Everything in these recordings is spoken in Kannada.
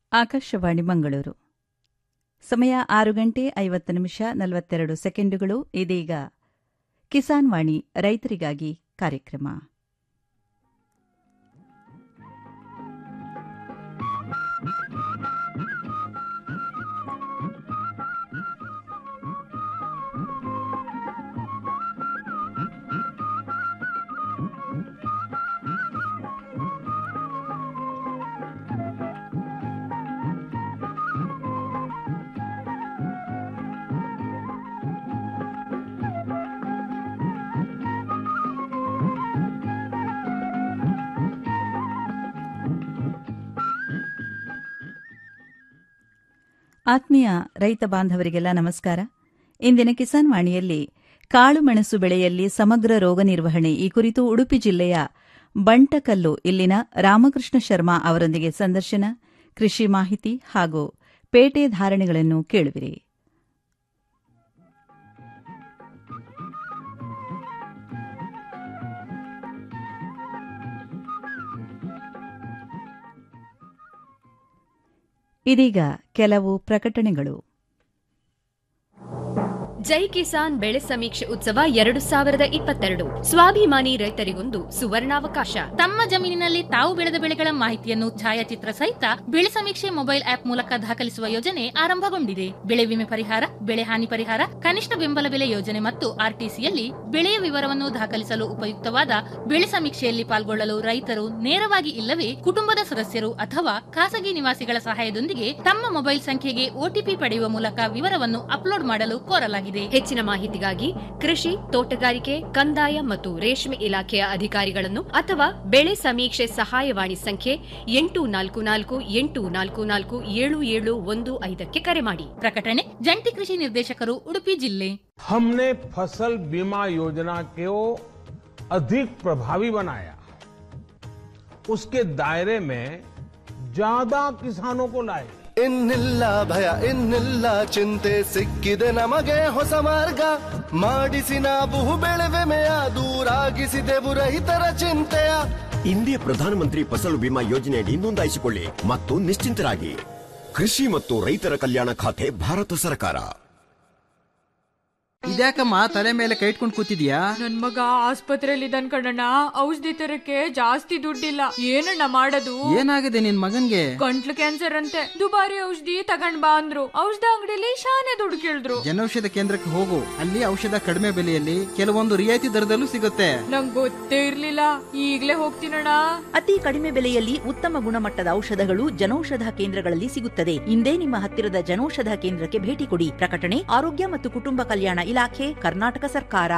ಆಕಾಶವಾಣಿ ಮಂಗಳೂರು ಸಮಯ ಆರು ಗಂಟೆ ಐವತ್ತು ನಿಮಿಷ ನಲವತ್ತೆರಡು ಸೆಕೆಂಡುಗಳು ಇದೀಗ ಕಿಸಾನ್ ವಾಣಿ ರೈತರಿಗಾಗಿ ಕಾರ್ಯಕ್ರಮ ಆತ್ಮೀಯ ರೈತ ಬಾಂಧವರಿಗೆಲ್ಲ ನಮಸ್ಕಾರ ಇಂದಿನ ಕಿಸಾನ್ ವಾಣಿಯಲ್ಲಿ ಕಾಳು ಮೆಣಸು ಬೆಳೆಯಲ್ಲಿ ಸಮಗ್ರ ರೋಗ ನಿರ್ವಹಣೆ ಈ ಕುರಿತು ಉಡುಪಿ ಜಿಲ್ಲೆಯ ಬಂಟಕಲ್ಲು ಇಲ್ಲಿನ ರಾಮಕೃಷ್ಣ ಶರ್ಮಾ ಅವರೊಂದಿಗೆ ಸಂದರ್ಶನ ಕೃಷಿ ಮಾಹಿತಿ ಹಾಗೂ ಪೇಟೆ ಧಾರಣೆಗಳನ್ನು ಕೇಳುವಿರಿ ಇದೀಗ ಕೆಲವು ಪ್ರಕಟಣೆಗಳು ಜೈ ಕಿಸಾನ್ ಬೆಳೆ ಸಮೀಕ್ಷೆ ಉತ್ಸವ ಎರಡು ಸಾವಿರದ ಇಪ್ಪತ್ತೆರಡು ಸ್ವಾಭಿಮಾನಿ ರೈತರಿಗೊಂದು ಸುವರ್ಣಾವಕಾಶ ತಮ್ಮ ಜಮೀನಿನಲ್ಲಿ ತಾವು ಬೆಳೆದ ಬೆಳೆಗಳ ಮಾಹಿತಿಯನ್ನು ಛಾಯಾಚಿತ್ರ ಸಹಿತ ಬೆಳೆ ಸಮೀಕ್ಷೆ ಮೊಬೈಲ್ ಆಪ್ ಮೂಲಕ ದಾಖಲಿಸುವ ಯೋಜನೆ ಆರಂಭಗೊಂಡಿದೆ ಬೆಳೆ ವಿಮೆ ಪರಿಹಾರ ಬೆಳೆ ಹಾನಿ ಪರಿಹಾರ ಕನಿಷ್ಠ ಬೆಂಬಲ ಬೆಲೆ ಯೋಜನೆ ಮತ್ತು ಆರ್ಟಿಸಿಯಲ್ಲಿ ಬೆಳೆಯ ವಿವರವನ್ನು ದಾಖಲಿಸಲು ಉಪಯುಕ್ತವಾದ ಬೆಳೆ ಸಮೀಕ್ಷೆಯಲ್ಲಿ ಪಾಲ್ಗೊಳ್ಳಲು ರೈತರು ನೇರವಾಗಿ ಇಲ್ಲವೇ ಕುಟುಂಬದ ಸದಸ್ಯರು ಅಥವಾ ಖಾಸಗಿ ನಿವಾಸಿಗಳ ಸಹಾಯದೊಂದಿಗೆ ತಮ್ಮ ಮೊಬೈಲ್ ಸಂಖ್ಯೆಗೆ ಒಟಿಪಿ ಪಡೆಯುವ ಮೂಲಕ ವಿವರವನ್ನು ಅಪ್ಲೋಡ್ ಮಾಡಲು ಕೋರಲಾಗಿದೆ ಹೆಚ್ಚಿನ ಮಾಹಿತಿಗಾಗಿ ಕೃಷಿ ತೋಟಗಾರಿಕೆ ಕಂದಾಯ ಮತ್ತು ರೇಷ್ಮೆ ಇಲಾಖೆಯ ಅಧಿಕಾರಿಗಳನ್ನು ಅಥವಾ ಬೆಳೆ ಸಮೀಕ್ಷೆ ಸಹಾಯವಾಣಿ ಸಂಖ್ಯೆ ಎಂಟು ನಾಲ್ಕು ನಾಲ್ಕು ಎಂಟು ನಾಲ್ಕು ನಾಲ್ಕು ಏಳು ಏಳು ಒಂದು ಐದಕ್ಕೆ ಕರೆ ಮಾಡಿ ಪ್ರಕಟಣೆ ಜಂಟಿ ಕೃಷಿ ನಿರ್ದೇಶಕರು ಉಡುಪಿ ಜಿಲ್ಲೆ हमने फसल बीमा योजना को अधिक प्रभावी बनाया उसके दायरे में ज्यादा किसानों को लाए ಇನ್ನಿಲ್ಲ ಭಯ ಇನ್ನಿಲ್ಲ ಚಿಂತೆ ಸಿಕ್ಕಿದೆ ನಮಗೆ ಹೊಸ ಮಾರ್ಗ ಮಾಡಿಸಿ ನಾವು ಬೆಳೆವೆಮೆಯ ದೂರಾಗಿಸಿದೆವು ರೈತರ ಚಿಂತೆಯ ಇಂದಿಯ ಪ್ರಧಾನಮಂತ್ರಿ ಫಸಲು ಬಿಮಾ ಯೋಜನೆಯಡಿ ನೋಂದಾಯಿಸಿಕೊಳ್ಳಿ ಮತ್ತು ನಿಶ್ಚಿಂತರಾಗಿ ಕೃಷಿ ಮತ್ತು ರೈತರ ಕಲ್ಯಾಣ ಖಾತೆ ಭಾರತ ಸರ್ಕಾರ ಇದ್ಯಾಕಮ್ಮ ತಲೆ ಮೇಲೆ ಕೈ ಇಟ್ಕೊಂಡು ಕೂತಿದ್ಯಾ ನನ್ ಮಗ ಆಸ್ಪತ್ರೆಯಲ್ಲಿ ಇದ್ದಾನ್ ಕಣಣ್ಣ ಔಷಧಿ ತರಕ್ಕೆ ಜಾಸ್ತಿ ದುಡ್ಡಿಲ್ಲ ಏನಣ್ಣ ಮಾಡೋದು ಏನಾಗಿದೆ ನಿನ್ ಮಗನ್ಗೆ ಗಂಟ್ಲು ಕ್ಯಾನ್ಸರ್ ಅಂತೆ ದುಬಾರಿ ಔಷಧಿ ತಗೊಂಡ್ ಬಾ ಅಂದ್ರು ಔಷಧ ಅಂಗಡಿಲಿ ಶಾನೆ ದುಡ್ಡು ಕೇಳಿದ್ರು ಜನೌಷಧ ಕೇಂದ್ರಕ್ಕೆ ಹೋಗು ಅಲ್ಲಿ ಔಷಧ ಕಡಿಮೆ ಬೆಲೆಯಲ್ಲಿ ಕೆಲವೊಂದು ರಿಯಾಯಿತಿ ದರದಲ್ಲೂ ಸಿಗುತ್ತೆ ನಂಗ್ ಗೊತ್ತೇ ಇರ್ಲಿಲ್ಲ ಈಗ್ಲೇ ಹೋಗ್ತೀನಣ್ಣ ಅತಿ ಕಡಿಮೆ ಬೆಲೆಯಲ್ಲಿ ಉತ್ತಮ ಗುಣಮಟ್ಟದ ಔಷಧಗಳು ಜನೌಷಧ ಕೇಂದ್ರಗಳಲ್ಲಿ ಸಿಗುತ್ತದೆ ಇಂದೇ ನಿಮ್ಮ ಹತ್ತಿರದ ಜನೌಷಧ ಕೇಂದ್ರಕ್ಕೆ ಭೇಟಿ ಕೊಡಿ ಪ್ರಕಟಣೆ ಆರೋಗ್ಯ ಮತ್ತು ಕುಟುಂಬ ಕಲ್ಯಾಣ ಇಲಾಖೆ ಕರ್ನಾಟಕ ಸರ್ಕಾರ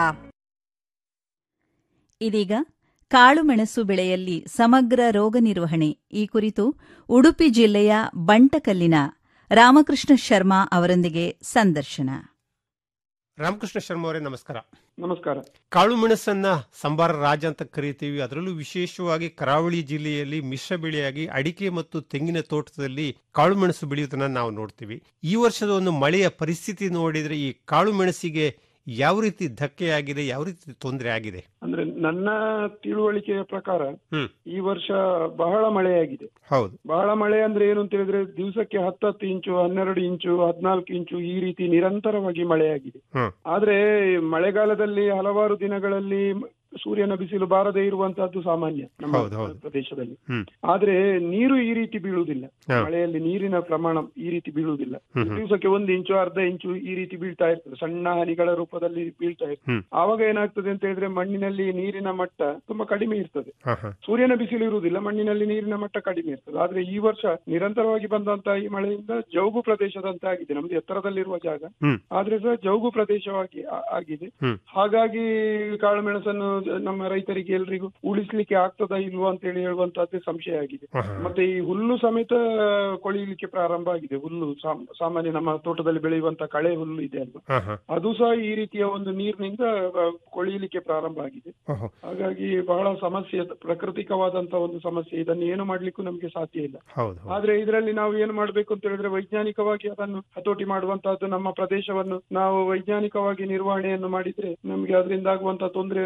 ಇದೀಗ ಕಾಳುಮೆಣಸು ಬೆಳೆಯಲ್ಲಿ ಸಮಗ್ರ ರೋಗ ನಿರ್ವಹಣೆ ಈ ಕುರಿತು ಉಡುಪಿ ಜಿಲ್ಲೆಯ ಬಂಟಕಲ್ಲಿನ ರಾಮಕೃಷ್ಣ ಶರ್ಮಾ ಅವರೊಂದಿಗೆ ಸಂದರ್ಶನ ರಾಮಕೃಷ್ಣ ಶರ್ಮ ಅವರೇ ನಮಸ್ಕಾರ ನಮಸ್ಕಾರ ಕಾಳು ಮೆಣಸನ್ನ ಸಂಬಾರ ರಾಜ ಅಂತ ಕರೀತೀವಿ ಅದರಲ್ಲೂ ವಿಶೇಷವಾಗಿ ಕರಾವಳಿ ಜಿಲ್ಲೆಯಲ್ಲಿ ಮಿಶ್ರ ಬೆಳೆಯಾಗಿ ಅಡಿಕೆ ಮತ್ತು ತೆಂಗಿನ ತೋಟದಲ್ಲಿ ಕಾಳು ಮೆಣಸು ಬೆಳೆಯುವುದನ್ನ ನಾವು ನೋಡ್ತೀವಿ ಈ ವರ್ಷದ ಒಂದು ಮಳೆಯ ಪರಿಸ್ಥಿತಿ ನೋಡಿದ್ರೆ ಈ ಕಾಳು ಮೆಣಸಿಗೆ ಯಾವ ರೀತಿ ಧಕ್ಕೆಯಾಗಿದೆ ಯಾವ ರೀತಿ ತೊಂದರೆ ಆಗಿದೆ ಅಂದ್ರೆ ನನ್ನ ತಿಳುವಳಿಕೆಯ ಪ್ರಕಾರ ಹ್ಮ್ ಈ ವರ್ಷ ಬಹಳ ಮಳೆಯಾಗಿದೆ ಹೌದು ಬಹಳ ಮಳೆ ಅಂದ್ರೆ ಏನು ಅಂತ ಹೇಳಿದ್ರೆ ದಿವಸಕ್ಕೆ ಹತ್ತತ್ತು ಇಂಚು ಹನ್ನೆರಡು ಇಂಚು ಹದಿನಾಲ್ಕು ಇಂಚು ಈ ರೀತಿ ನಿರಂತರವಾಗಿ ಮಳೆಯಾಗಿದೆ ಹ್ಮ್ ಆದ್ರೆ ಮಳೆಗಾಲದಲ್ಲಿ ಹಲವಾರು ದಿನಗಳಲ್ಲಿ ಸೂರ್ಯನ ಬಿಸಿಲು ಬಾರದೇ ಇರುವಂತಹದ್ದು ಸಾಮಾನ್ಯ ನಮ್ಮ ಹೌದು, ಹೌದು. ಪ್ರದೇಶದಲ್ಲಿ ಹ್ಮ್ ಆದ್ರೆ ನೀರು ಈ ರೀತಿ ಬೀಳುವುದಿಲ್ಲ ಹಾ. ಮಳೆಯಲ್ಲಿ ನೀರಿನ ಪ್ರಮಾಣ ಈ ರೀತಿ ಬೀಳುವುದಿಲ್ಲ ಹ್ಮ್ ಹ್ಮ್. ದಿವಸಕ್ಕೆ ಒಂದು ಇಂಚು ಅರ್ಧ ಇಂಚು ಈ ರೀತಿ ಬೀಳ್ತಾ ಇರ್ತದೆ ಸಣ್ಣ ಹನಿಗಳ ರೂಪದಲ್ಲಿ ಬೀಳ್ತಾ ಇರ್ತದೆ ಹ್ಮ್. ಆವಾಗ ಏನಾಗ್ತದೆ ಅಂತ ಹೇಳಿದ್ರೆ ಮಣ್ಣಿನಲ್ಲಿ ನೀರಿನ ಮಟ್ಟ ತುಂಬಾ ಕಡಿಮೆ ಇರ್ತದೆ ಹಾ ಹಾ ಸೂರ್ಯನ ಬಿಸಿಲು ಇರುವುದಿಲ್ಲ ಮಣ್ಣಿನಲ್ಲಿ ನೀರಿನ ಮಟ್ಟ ಕಡಿಮೆ ಇರ್ತದೆ ಆದ್ರೆ ಈ ವರ್ಷ ನಿರಂತರವಾಗಿ ಬಂದಂತಹ ಈ ಮಳೆಯಿಂದ ಜೌಗು ಪ್ರದೇಶದಂತೆ ಆಗಿದೆ ನಮ್ದು ಎತ್ತರದಲ್ಲಿರುವ ಜಾಗ ಹ್ಮ್ ಆದ್ರೆ ಸಹ ಜೌಗು ಪ್ರದೇಶವಾಗಿ ಆ- ಆಗಿದೆ ಹ್ಮ್ ಹಾಗಾಗಿ ಕಾಳುಮೆಣಸನ್ನು ನಮ್ಮ ರೈತರಿಗೆ ಎಲ್ರಿಗೂ ಉಳಿಸ್ಲಿಕ್ಕೆ ಆಗ್ತದಾ ಇಲ್ವಾ ಅಂತ ಹೇಳಿ ಹೇಳುವಂತಹದ್ದೇ ಸಂಶಯ ಆಗಿದೆ ಹಾ, ಹಾ. ಮತ್ತೆ ಈ ಹುಲ್ಲು ಸಮೇತ ಕೊಳಿಲಿಕ್ಕೆ ಪ್ರಾರಂಭ ಆಗಿದೆ ಹುಲ್ಲು ಸಾಮ್- ಸಾಮಾನ್ಯ ನಮ್ಮ ತೋಟದಲ್ಲಿ ಬೆಳೆಯುವಂತ ಕಳೆ ಹುಲ್ಲು ಇದೆ ಅಲ್ವಾ ಹಾ ಹಾ ಅದು ಸಹ ಈ ರೀತಿಯ ಒಂದು ನೀರಿನಿಂದ ಆ, ಕೊಳಿಲಿಕ್ಕೆ ಪ್ರಾರಂಭ ಆಗಿದೆ ಓಹೋ. ಹಾಗಾಗಿ ಬಹಳ ಸಮಸ್ಯೆ ಪ್ರಾಕೃತಿಕವಾದಂತ ಒಂದು ಸಮಸ್ಯೆ ಇದನ್ನು ಏನು ಮಾಡ್ಲಿಕ್ಕೂ ನಮ್ಗೆ ಸಾಧ್ಯ ಇಲ್ಲ ಹೌದು ಹೌದು. ಆದ್ರೆ ಇದರಲ್ಲಿ ನಾವು ಏನು ಮಾಡ್ಬೇಕು ಅಂತ ಹೇಳಿದ್ರೆ ವೈಜ್ಞಾನಿಕವಾಗಿ ಅದನ್ನು ಹತೋಟಿ ಮಾಡುವಂತಹದ್ದು ನಮ್ಮ ಪ್ರದೇಶವನ್ನು ನಾವು ವೈಜ್ಞಾನಿಕವಾಗಿ ನಿರ್ವಹಣೆಯನ್ನು ಮಾಡಿದ್ರೆ ನಮ್ಗೆ ಅದರಿಂದ ಆಗುವಂತ ತೊಂದರೆಯನ್ನು ತುಂಬಾ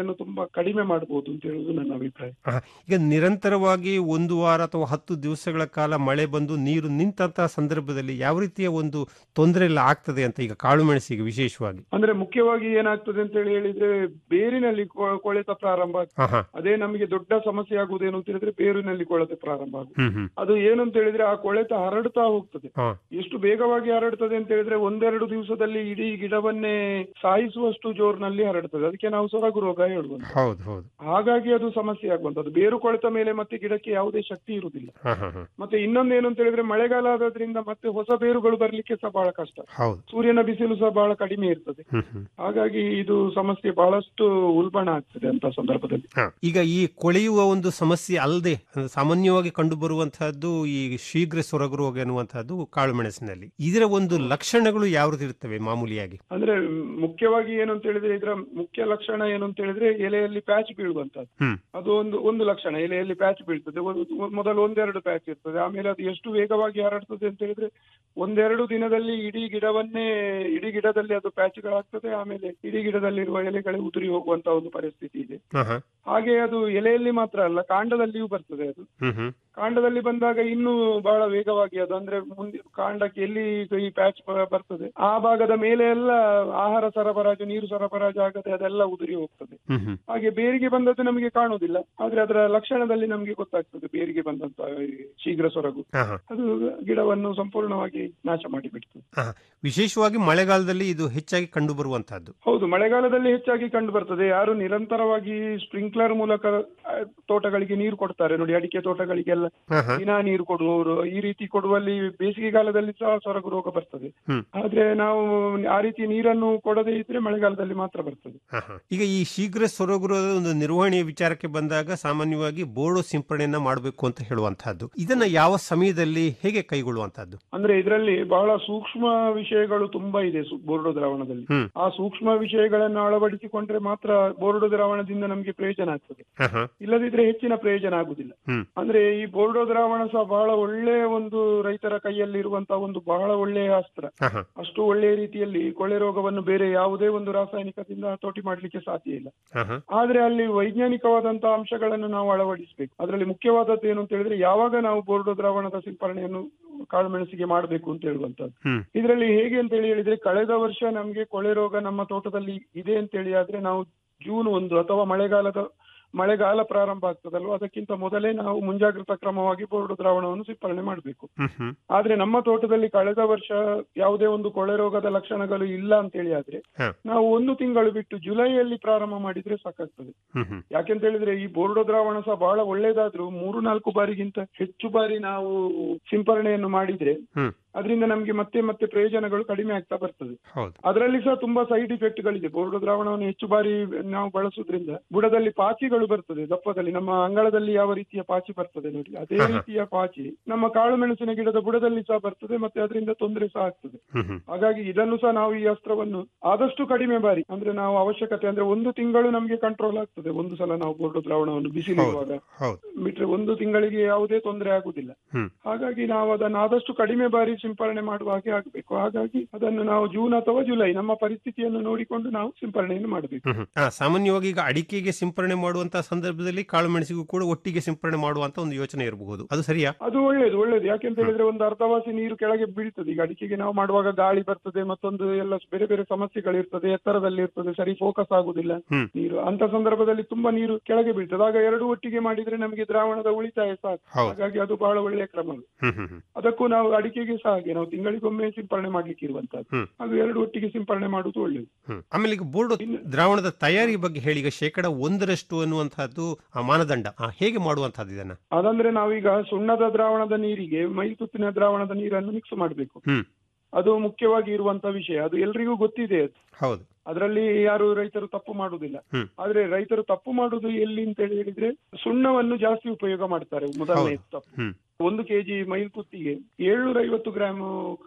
ಕಡಿಮೆ ಮಾಡಬಹುದು ಅಂತ ಹೇಳುವುದು ನನ್ನ ಅಭಿಪ್ರಾಯ ಆ, ಈಗ ನಿರಂತರವಾಗಿ ಒಂದು ವಾರ ಅಥವಾ ಹತ್ತು ದಿವಸಗಳ ಕಾಲ ಮಳೆ ಬಂದು ನೀರು ನಿಂತಹ ಸಂದರ್ಭದಲ್ಲಿ ಯಾವ ರೀತಿಯ ಒಂದು ತೊಂದರೆ ಎಲ್ಲ ಆಗ್ತದೆ ಅಂತ ಈಗ ಕಾಳು ಮೆಣಸಿಗೆ ವಿಶೇಷವಾಗಿ ಅಂದ್ರೆ ಮುಖ್ಯವಾಗಿ ಏನಾಗ್ತದೆ ಅಂತ ಹೇಳಿ ಹೇಳಿದ್ರೆ ಬೇರಿನಲ್ಲಿ ಕೊ- ಕೊಳೆತ ಪ್ರಾರಂಭ ಆಗ್ತದೆ. ಹಾ ಹಾ ಅದೇ ನಮಗೆ ದೊಡ್ಡ ಸಮಸ್ಯೆ ಆಗುವುದೇನು ಅಂತ ಹೇಳಿದ್ರೆ ಬೇರಿನಲ್ಲಿ ಕೊಳೆತ ಪ್ರಾರಂಭ ಆಗುದು ಹ್ಮ್ ಹ್ಮ್ ಅದು ಏನು ಅಂತ ಹೇಳಿದ್ರೆ ಆ ಕೊಳೆತ ಹರಡ್ತಾ ಹೋಗ್ತದೆ ಹಾ ಎಷ್ಟು ಬೇಗವಾಗಿ ಹರಡ್ತದೆ ಅಂತ ಹೇಳಿದ್ರೆ ಒಂದೆರಡು ದಿವಸದಲ್ಲಿ ಇಡೀ ಗಿಡವನ್ನೇ ಸಾಯಿಸುವಷ್ಟು ಜೋರ್ನಲ್ಲಿ ಹರಡ್ತದೆ ಅದಕ್ಕೆ ನಾವು ಸೊರಗು ರೋಗ ಹೇಳುವಂತ ಹೌದು ಹೌದು ಹಾಗಾಗಿ ಅದು ಸಮಸ್ಯೆ ಆಗುವಂತದ್ದು ಬೇರು ಕೊಳೆತ ಮೇಲೆ ಮತ್ತೆ ಗಿಡಕ್ಕೆ ಯಾವುದೇ ಶಕ್ತಿ ಇರುವುದಿಲ್ಲ ಹಾ ಹಾ ಹಾ ಮತ್ತೆ ಇನ್ನೊಂದು ಏನು ಅಂತ ಹೇಳಿದ್ರೆ ಮಳೆಗಾಲ ಆದ್ರಿಂದ ಮತ್ತೆ ಹೊಸ ಬೇರುಗಳು ಬರ್ಲಿಕ್ಕೆ ಸಹ ಬಹಳ ಕಷ್ಟ ಹೌದು ಸೂರ್ಯನ ಬಿಸಿಲು ಸಹ ಬಹಳ ಕಡಿಮೆ ಇರ್ತದೆ ಹ್ಮ್ ಹ್ಮ್ ಹಾಗಾಗಿ ಇದು ಸಮಸ್ಯೆ ಬಹಳಷ್ಟು ಉಲ್ಬಣ ಆಗ್ತದೆ ಅಂತ ಸಂದರ್ಭದಲ್ಲಿ ಹಾ. ಈಗ ಈ ಕೊಳೆಯುವ ಒಂದು ಸಮಸ್ಯೆ ಅಲ್ಲದೆ ಸಾಮಾನ್ಯವಾಗಿ ಕಂಡು ಬರುವಂತಹದ್ದು ಈ ಶೀಘ್ರ ಸೊರಗು ರೋಗ ಎನ್ನುವಂತಹದ್ದು ಕಾಳು ಮೆಣಸಿನಲ್ಲಿ ಇದರ ಒಂದು ಲಕ್ಷಣಗಳು ಯಾವ ರೀತಿ ಇರ್ತವೆ ಮಾಮೂಲಿಯಾಗಿ ಅಂದ್ರೆ ಮುಖ್ಯವಾಗಿ ಏನು ಅಂತ ಹೇಳಿದ್ರೆ ಇದರ ಮುಖ್ಯ ಲಕ್ಷಣ ಏನು ಅಂತ ಹೇಳಿದ್ರೆ ಎಲೆಯಲ್ಲಿ ಪ್ಯಾಚ್ ಬೀಳುವಂತದ್ದು ಹ್ಮ್ ಅದು ಒಂದು ಒಂದು ಲಕ್ಷಣ ಎಲೆಯಲ್ಲಿ ಪ್ಯಾಚ್ ಬೀಳ್ತದೆ ಒಂದು- ಮೊದಲು ಒಂದೆರಡು ಪ್ಯಾಚ್ ಇರ್ತದೆ ಆಮೇಲೆ ಅದು ಎಷ್ಟು ವೇಗವಾಗಿ ಹರಡ್ತದೆ ಅಂತ ಹೇಳಿದ್ರೆ ಒಂದೆರಡು ದಿನದಲ್ಲಿ ಇಡೀ ಗಿಡವನ್ನೇ ಇಡೀ ಗಿಡದಲ್ಲಿ ಅದು ಪ್ಯಾಚ್ಗಳಾಗ್ತದೆ ಆಮೇಲೆ ಇಡೀ ಗಿಡದಲ್ಲಿರುವ ಎಲೆಗಳೇ ಉದುರಿ ಹೋಗುವಂತ ಒಂದು ಪರಿಸ್ಥಿತಿ ಇದೆ ಹಾ ಹಾ ಹಾಗೆ ಅದು ಎಲೆಯಲ್ಲಿ ಮಾತ್ರ ಅಲ್ಲ ಕಾಂಡದಲ್ಲಿಯೂ ಬರ್ತದೆ ಅದು ಹ್ಮ್ ಹ್ಮ್ ಕಾಂಡದಲ್ಲಿ ಬಂದಾಗ ಇನ್ನೂ ಬಹಳ ವೇಗವಾಗಿ ಅದು ಅಂದ್ರೆ ಮುಂದೆ ಕಾಂಡಕ್ಕೆ ಎಲ್ಲಿ ಈ ಪ್ಯಾಚ್ ಬರ್ತದೆ ಆ ಭಾಗದ ಮೇಲೆ ಎಲ್ಲ ಆಹಾರ ಸರಬರಾಜು ನೀರು ಸರಬರಾಜು ಆಗದೆ ಅದೆಲ್ಲ ಉದುರಿ ಹೋಗ್ತದೆ ಹ್ಮ್ ಹ್ಮ್ ಹಾಗೆ ಬೇರಿಗೆ ಬಂದದ್ದು ನಮಗೆ ಕಾಣುವುದಿಲ್ಲ ಆದ್ರೆ ಅದರ ಲಕ್ಷಣದಲ್ಲಿ ನಮಗೆ ಗೊತ್ತಾಗ್ತದೆ ಬೇರಿಗೆ ಬಂದಂತ ಈ ಶೀಘ್ರ ಸೊರಗು ಹಾ ಹಾ ಅದು ಗಿಡವನ್ನು ಸಂಪೂರ್ಣವಾಗಿ ನಾಶ ಮಾಡಿಬಿಡ್ತದೆ ಹಾ. ವಿಶೇಷವಾಗಿ ಮಳೆಗಾಲದಲ್ಲಿ ಇದು ಹೆಚ್ಚಾಗಿ ಕಂಡು ಬರುವಂತಹದ್ದು ಹೌದು ಮಳೆಗಾಲದಲ್ಲಿ ಹೆಚ್ಚಾಗಿ ಕಂಡು ಬರ್ತದೆ ಯಾರು ನಿರಂತರವಾಗಿ ಸ್ಪ್ರಿಂಕ್ಲರ್ ಮೂಲಕ ಆ, ತೋಟಗಳಿಗೆ ನೀರು ಕೊಡ್ತಾರೆ ನೋಡಿ ಅಡಿಕೆ ತೋಟಗಳಿಗೆಲ್ಲ ಹಾ ಹಾ ದಿನಾ ನೀರು ಕೊಡುವವರು ಈ ರೀತಿ ಕೊಡುವಲ್ಲಿ ಬೇಸಿಗೆಗಾಲದಲ್ಲಿ ಸಹ ಸೊರಗು ರೋಗ ಬರ್ತದೆ ಹ್ಮ್. ಆದ್ರೆ ನಾವು ಆ ರೀತಿ ನೀರನ್ನು ಕೊಡದೇ ಇದ್ರೆ ಮಳೆಗಾಲದಲ್ಲಿ ಮಾತ್ರ ಬರ್ತದೆ ಹಾ, ಹಾ. ಈಗ ಈ ಶೀಘ್ರ ಸೊರಗುರದ ಒಂದು ನಿರ್ವಹಣೆಯ ವಿಚಾರಕ್ಕೆ ಬಂದಾಗ ಸಾಮಾನ್ಯವಾಗಿ ಬೋರ್ಡು ಸಿಂಪಡಣೆಯನ್ನ ಮಾಡಬೇಕು ಅಂತ ಹೇಳುವಂತಹದ್ದು ಇದನ್ನ ಯಾವ ಸಮಯದಲ್ಲಿ ಹೇಗೆ ಕೈಗೊಳ್ಳುವಂತಹದ್ದು ಅಂದ್ರೆ ಇದರಲ್ಲಿ ಬಹಳ ಸೂಕ್ಷ್ಮ ವಿಷಯಗಳು ತುಂಬಾ ಇದೆ ಸು- ಬೋರ್ಡೋ ದ್ರಾವಣದಲ್ಲಿ ಹ್ಮ್. ಆ ಸೂಕ್ಷ್ಮ ವಿಷಯಗಳನ್ನು ಅಳವಡಿಸಿಕೊಂಡ್ರೆ ಮಾತ್ರ ಬೋರ್ಡೋ ದ್ರಾವಣದಿಂದ ನಮಗೆ ಪ್ರಯೋಜನ ಆಗ್ತದೆ ಹಾ, ಹಾ. ಇಲ್ಲದಿದ್ರೆ ಹೆಚ್ಚಿನ ಪ್ರಯೋಜನ ಆಗುದಿಲ್ಲ ಹ್ಮ್. ಅಂದ್ರೆ ಈ ಬೋರ್ಡೋ ದ್ರಾವಣ ಸಹ ಬಹಳ ಒಳ್ಳೆಯ ಒಂದು ರೈತರ ಕೈಯಲ್ಲಿ ಇರುವಂತಹ ಒಂದು ಬಹಳ ಒಳ್ಳೆಯ ಅಸ್ತ್ರ ಹಾ, ಹಾ. ಅಷ್ಟು ಒಳ್ಳೆಯ ರೀತಿಯಲ್ಲಿ ಕೊಳೆ ರೋಗವನ್ನು ಬೇರೆ ಯಾವುದೇ ಒಂದು ರಾಸಾಯನಿಕದಿಂದ ಹತೋಟಿ ಮಾಡ್ಲಿಕ್ಕೆ ಸಾಧ್ಯ ಇಲ್ಲ ಹಾ, ಹಾ. ಆದ್ರೆ ಅಲ್ಲಿ ವೈಜ್ಞಾನಿಕವಾದಂತಹ ಅಂಶಗಳನ್ನು ನಾವು ಅಳವಡಿಸಬೇಕು ಅದರಲ್ಲಿ ಮುಖ್ಯವಾದದ್ದು ಏನು ಅಂತ ಹೇಳಿದ್ರೆ ಯಾವಾಗ ನಾವು ಬೋರ್ಡೋ ದ್ರಾವಣದ ಸಿಂಪರಣೆಯನ್ನು ಕಾಳುಮೆಣಸಿಗೆ ಮಾಡಬೇಕು ಅಂತ ಹೇಳುವಂತದ್ದು ಹ್ಮ್. ಇದರಲ್ಲಿ ಹೇಗೆ ಅಂತ ಹೇಳಿ ಹೇಳಿದ್ರೆ ಕಳೆದ ವರ್ಷ ನಮಗೆ ಕೊಳೆ ರೋಗ ನಮ್ಮ ತೋಟದಲ್ಲಿ ಇದೆ ಅಂತ ಹೇಳಿ ಆದ್ರೆ ನಾವು ಜೂನ್ ಒಂದು ಅಥವಾ ಮಳೆಗಾಲದ ಮಳೆಗಾಲ ಪ್ರಾರಂಭ ಆಗ್ತದಲ್ವ ಅದಕ್ಕಿಂತ ಮೊದಲೇ ನಾವು ಮುಂಜಾಗ್ರತಾ ಕ್ರಮವಾಗಿ ಬೋರ್ಡು ದ್ರಾವಣವನ್ನು ಸಿಂಪರಣೆ ಮಾಡಬೇಕು ಹ್ಮ್, ಹ್ಮ್. ಆದ್ರೆ ನಮ್ಮ ತೋಟದಲ್ಲಿ ಕಳೆದ ವರ್ಷ ಯಾವುದೇ ಒಂದು ಕೊಳೆ ರೋಗದ ಲಕ್ಷಣಗಳು ಇಲ್ಲ ಅಂತ ಹೇಳಿ ಆದ್ರೆ ಹಾ. ನಾವು ಒಂದು ತಿಂಗಳು ಬಿಟ್ಟು ಜುಲೈಯಲ್ಲಿ ಪ್ರಾರಂಭ ಮಾಡಿದ್ರೆ ಸಾಕಾಗ್ತದೆ ಹ್ಮ್, ಹ್ಮ್. ಯಾಕೆಂತ ಹೇಳಿದ್ರೆ ಈ ಬೋರ್ಡೋ ದ್ರಾವಣ ಸಹ ಬಹಳ ಒಳ್ಳೇದಾದ್ರೂ ಮೂರು ನಾಲ್ಕು ಬಾರಿಗಿಂತ ಹೆಚ್ಚು ಬಾರಿ ನಾವು ಸಿಂಪರಣೆಯನ್ನು ಮಾಡಿದ್ರೆ ಹ್ಮ್. ಅದರಿಂದ ನಮ್ಗೆ ಮತ್ತೆ ಮತ್ತೆ ಪ್ರಯೋಜನಗಳು ಕಡಿಮೆ ಆಗ್ತಾ ಬರ್ತದೆ ಹೌದು ಅದರಲ್ಲಿ ಸಹ ತುಂಬಾ ಸೈಡ್ ಇಫೆಕ್ಟ್ ಗಳಿದೆ ಬೋರ್ಡೋ ದ್ರಾವಣವನ್ನು ಹೆಚ್ಚು ಬಾರಿ ನಾವು ಬಳಸುದ್ರಿಂದ ಬುಡದಲ್ಲಿ ಪಾಚಿಗಳು ಬರ್ತದೆ ದಪ್ಪದಲ್ಲಿ ನಮ್ಮ ಅಂಗಳದಲ್ಲಿ ಯಾವ ರೀತಿಯ ಪಾಚಿ ಬರ್ತದೆ ನೋಡಿ ಅದೇ ಹಾ, ಹಾ. ರೀತಿಯ ಪಾಚಿ ನಮ್ಮ ಕಾಳು ಮೆಣಸಿನ ಗಿಡದ ಬುಡದಲ್ಲಿ ಸಹ ಬರ್ತದೆ ಮತ್ತೆ ಅದರಿಂದ ತೊಂದರೆ ಸಹ ಆಗ್ತದೆ ಹ್ಮ್, ಹ್ಮ್. ಹಾಗಾಗಿ ಇದನ್ನು ಸಹ ನಾವು ಈ ಅಸ್ತ್ರವನ್ನು ಆದಷ್ಟು ಕಡಿಮೆ ಬಾರಿ ಅಂದ್ರೆ ನಾವು ಅವಶ್ಯಕತೆ ಅಂದ್ರೆ ಒಂದು ತಿಂಗಳು ನಮಗೆ ಕಂಟ್ರೋಲ್ ಆಗ್ತದೆ ಒಂದು ಸಲ ನಾವು ಬೋರ್ಡೋ ದ್ರಾವಣವನ್ನು ಬಿಸಿಲಿರುವಾಗ ಹೌದು ಬಿಟ್ರೆ ಒಂದು ತಿಂಗಳಿಗೆ ಯಾವುದೇ ತೊಂದರೆ ಆಗುದಿಲ್ಲ ಹ್ಮ್. ಹಾಗಾಗಿ ನಾವು ಅದನ್ನು ಆದಷ್ಟು ಕಡಿಮೆ ಬಾರಿ ಸಿಂಪರಣೆ ಮಾಡುವ ಹಾಗೆ ಆಗಬೇಕು ಹಾಗಾಗಿ ಅದನ್ನು ನಾವು ಜೂನ್ ಅಥವಾ ಜುಲೈ ನಮ್ಮ ಪರಿಸ್ಥಿತಿಯನ್ನು ನೋಡಿಕೊಂಡು ನಾವು ಸಿಂಪರಣೆಯನ್ನು ಮಾಡಬೇಕು ಹ್ಮ್, ಹ್ಮ್. ಆ, ಸಾಮಾನ್ಯವಾಗಿ ಈಗ ಅಡಿಕೆಗೆ ಸಿಂಪರಣೆ ಮಾಡುವಂತಹ ಸಂದರ್ಭದಲ್ಲಿ ಕಾಳು ಮೆಣಸಿಗೂ ಕೂಡ ಒಟ್ಟಿಗೆ ಸಿಂಪರಣೆ ಮಾಡುವಂತ ಒಂದು ಯೋಚನೆ ಇರಬಹುದು ಅದು ಸರಿಯಾ ಅದು ಒಳ್ಳೇದು ಒಳ್ಳೇದು ಯಾಕೆಂತ ಹೇಳಿದ್ರೆ ಒಂದು ಅರ್ಧವಾಸಿ ನೀರು ಕೆಳಗೆ ಬೀಳ್ತದೆ ಈಗ ಅಡಿಕೆಗೆ ನಾವು ಮಾಡುವಾಗ ಗಾಳಿ ಬರ್ತದೆ ಮತ್ತೊಂದು ಎಲ್ಲ ಬೇರೆ ಬೇರೆ ಸಮಸ್ಯೆಗಳಿರ್ತದೆ ಎತ್ತರದಲ್ಲಿ ಇರ್ತದೆ ಸರಿ ಫೋಕಸ್ ಆಗುದಿಲ್ಲ ಹ್ಮ್. ನೀರು ಅಂತ ಸಂದರ್ಭದಲ್ಲಿ ತುಂಬಾ ನೀರು ಕೆಳಗೆ ಬೀಳ್ತದೆ ಆಗ ಎರಡು ಒಟ್ಟಿಗೆ ಮಾಡಿದ್ರೆ ನಮಗೆ ದ್ರಾವಣದ ಉಳಿತಾಯ ಸಾಕು ಹೌದು. ಹಾಗಾಗಿ ಅದು ಬಹಳ ಒಳ್ಳೆಯ ಕ್ರಮ ಹ್ಮ್, ಹ್ಮ್, ಹ್ಮ್. ಅದಕ್ಕೂ ನಾವು ಅಡಿಕೆಗೆ ಸಹ ಹಾಗೆ ನಾವು ತಿಂಗಳಿಗೊಮ್ಮೆ ಸಿಂಪರಣೆ ಮಾಡ್ಲಿಕ್ಕೆ ಇರುವಂತದ್ದು ಹ್ಮ್. ಅದು ಎರಡು ಒಟ್ಟಿಗೆ ಸಿಂಪರಣೆ ಮಾಡುವುದು ಒಳ್ಳೆಯದು ಹ್ಮ್. ಆಮೇಲೆ ಈಗ ಬೋರ್ಡು ದ್ರಾವಣದ ತಯಾರಿ ಬಗ್ಗೆ ಹೇಳಿ ಈಗ ಶೇಕಡ ಒಂದರಷ್ಟು ಅನ್ನುವಂತಹದ್ದು ಆ ಮಾನದಂಡ ಆ, ಹೇಗೆ ಮಾಡುವಂತಹದ್ದು ಇದನ್ನ ಅದಂದ್ರೆ ನಾವೀಗ ಸುಣ್ಣದ ದ್ರಾವಣದ ನೀರಿಗೆ ಮೈಲ್ತುತ್ತಿನ ದ್ರಾವಣದ ನೀರನ್ನು ಮಿಕ್ಸ್ ಮಾಡಬೇಕು ಹ್ಮ್. ಅದು ಮುಖ್ಯವಾಗಿ ಇರುವಂತ ವಿಷಯ ಅದು ಎಲ್ರಿಗೂ ಗೊತ್ತಿದೆ ಅದು ಹೌದು ಅದರಲ್ಲಿ ಯಾರು ರೈತರು ತಪ್ಪು ಮಾಡುವುದಿಲ್ಲ ಹ್ಮ್. ಆದ್ರೆ ರೈತರು ತಪ್ಪು ಮಾಡುವುದು ಎಲ್ಲಿ ಅಂತ ಹೇಳಿ ಹೇಳಿದ್ರೆ ಸುಣ್ಣವನ್ನು ಜಾಸ್ತಿ ಉಪಯೋಗ ಮಾಡ್ತಾರೆ ಮೊದಲನೇ ಹೌದು. ತಪ್ಪು ಹ್ಮ್. ಒಂದು ಕೆಜಿ ಮೈಲ್ಕುತ್ತಿಗೆ ಏಳ್ನೂರ ಐವತ್ತು ಗ್ರಾಮ್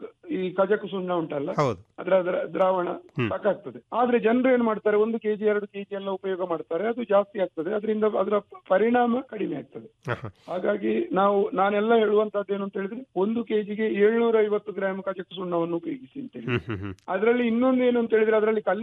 ಈ ಕಜಕು ಸುಣ್ಣ ಉಂಟಲ್ಲ ಹೌದು ಅದರ ದ್ರ- ದ್ರಾವಣ ಹ್ಮ್. ಸಾಕಾಗ್ತದೆ ಆದ್ರೆ ಜನರು ಏನ್ ಮಾಡ್ತಾರೆ ಒಂದು ಕೆಜಿ ಎರಡು ಕೆಜಿ ಎಲ್ಲ ಉಪಯೋಗ ಮಾಡ್ತಾರೆ ಅದು ಜಾಸ್ತಿ ಆಗ್ತದೆ ಅದರಿಂದ ಅದರ ಪರಿಣಾಮ ಕಡಿಮೆ ಆಗ್ತದೆ ಆಹಾ. ಹಾಗಾಗಿ ನಾವು ನಾನೆಲ್ಲ ಹೇಳುವಂತದ್ದು ಏನು ಅಂತ ಹೇಳಿದ್ರೆ ಒಂದು ಕೆಜಿಗೆ ಏಳ್ನೂರ ಐವತ್ತು ಗ್ರಾಮ್ ಕಜಕು ಸುಣ್ಣವನ್ನು ಉಪಯೋಗಿಸಿ ಅಂತ ಹೇಳಿ ಹ್ಮ್, ಹ್ಮ್, ಹ್ಮ್. ಅದರಲ್ಲಿ ಇನ್ನೊಂದು ಏನು ಅಂತ ಹೇಳಿದ್ರೆ ಅದರಲ್ಲಿ ಕಲ್ಲಿನ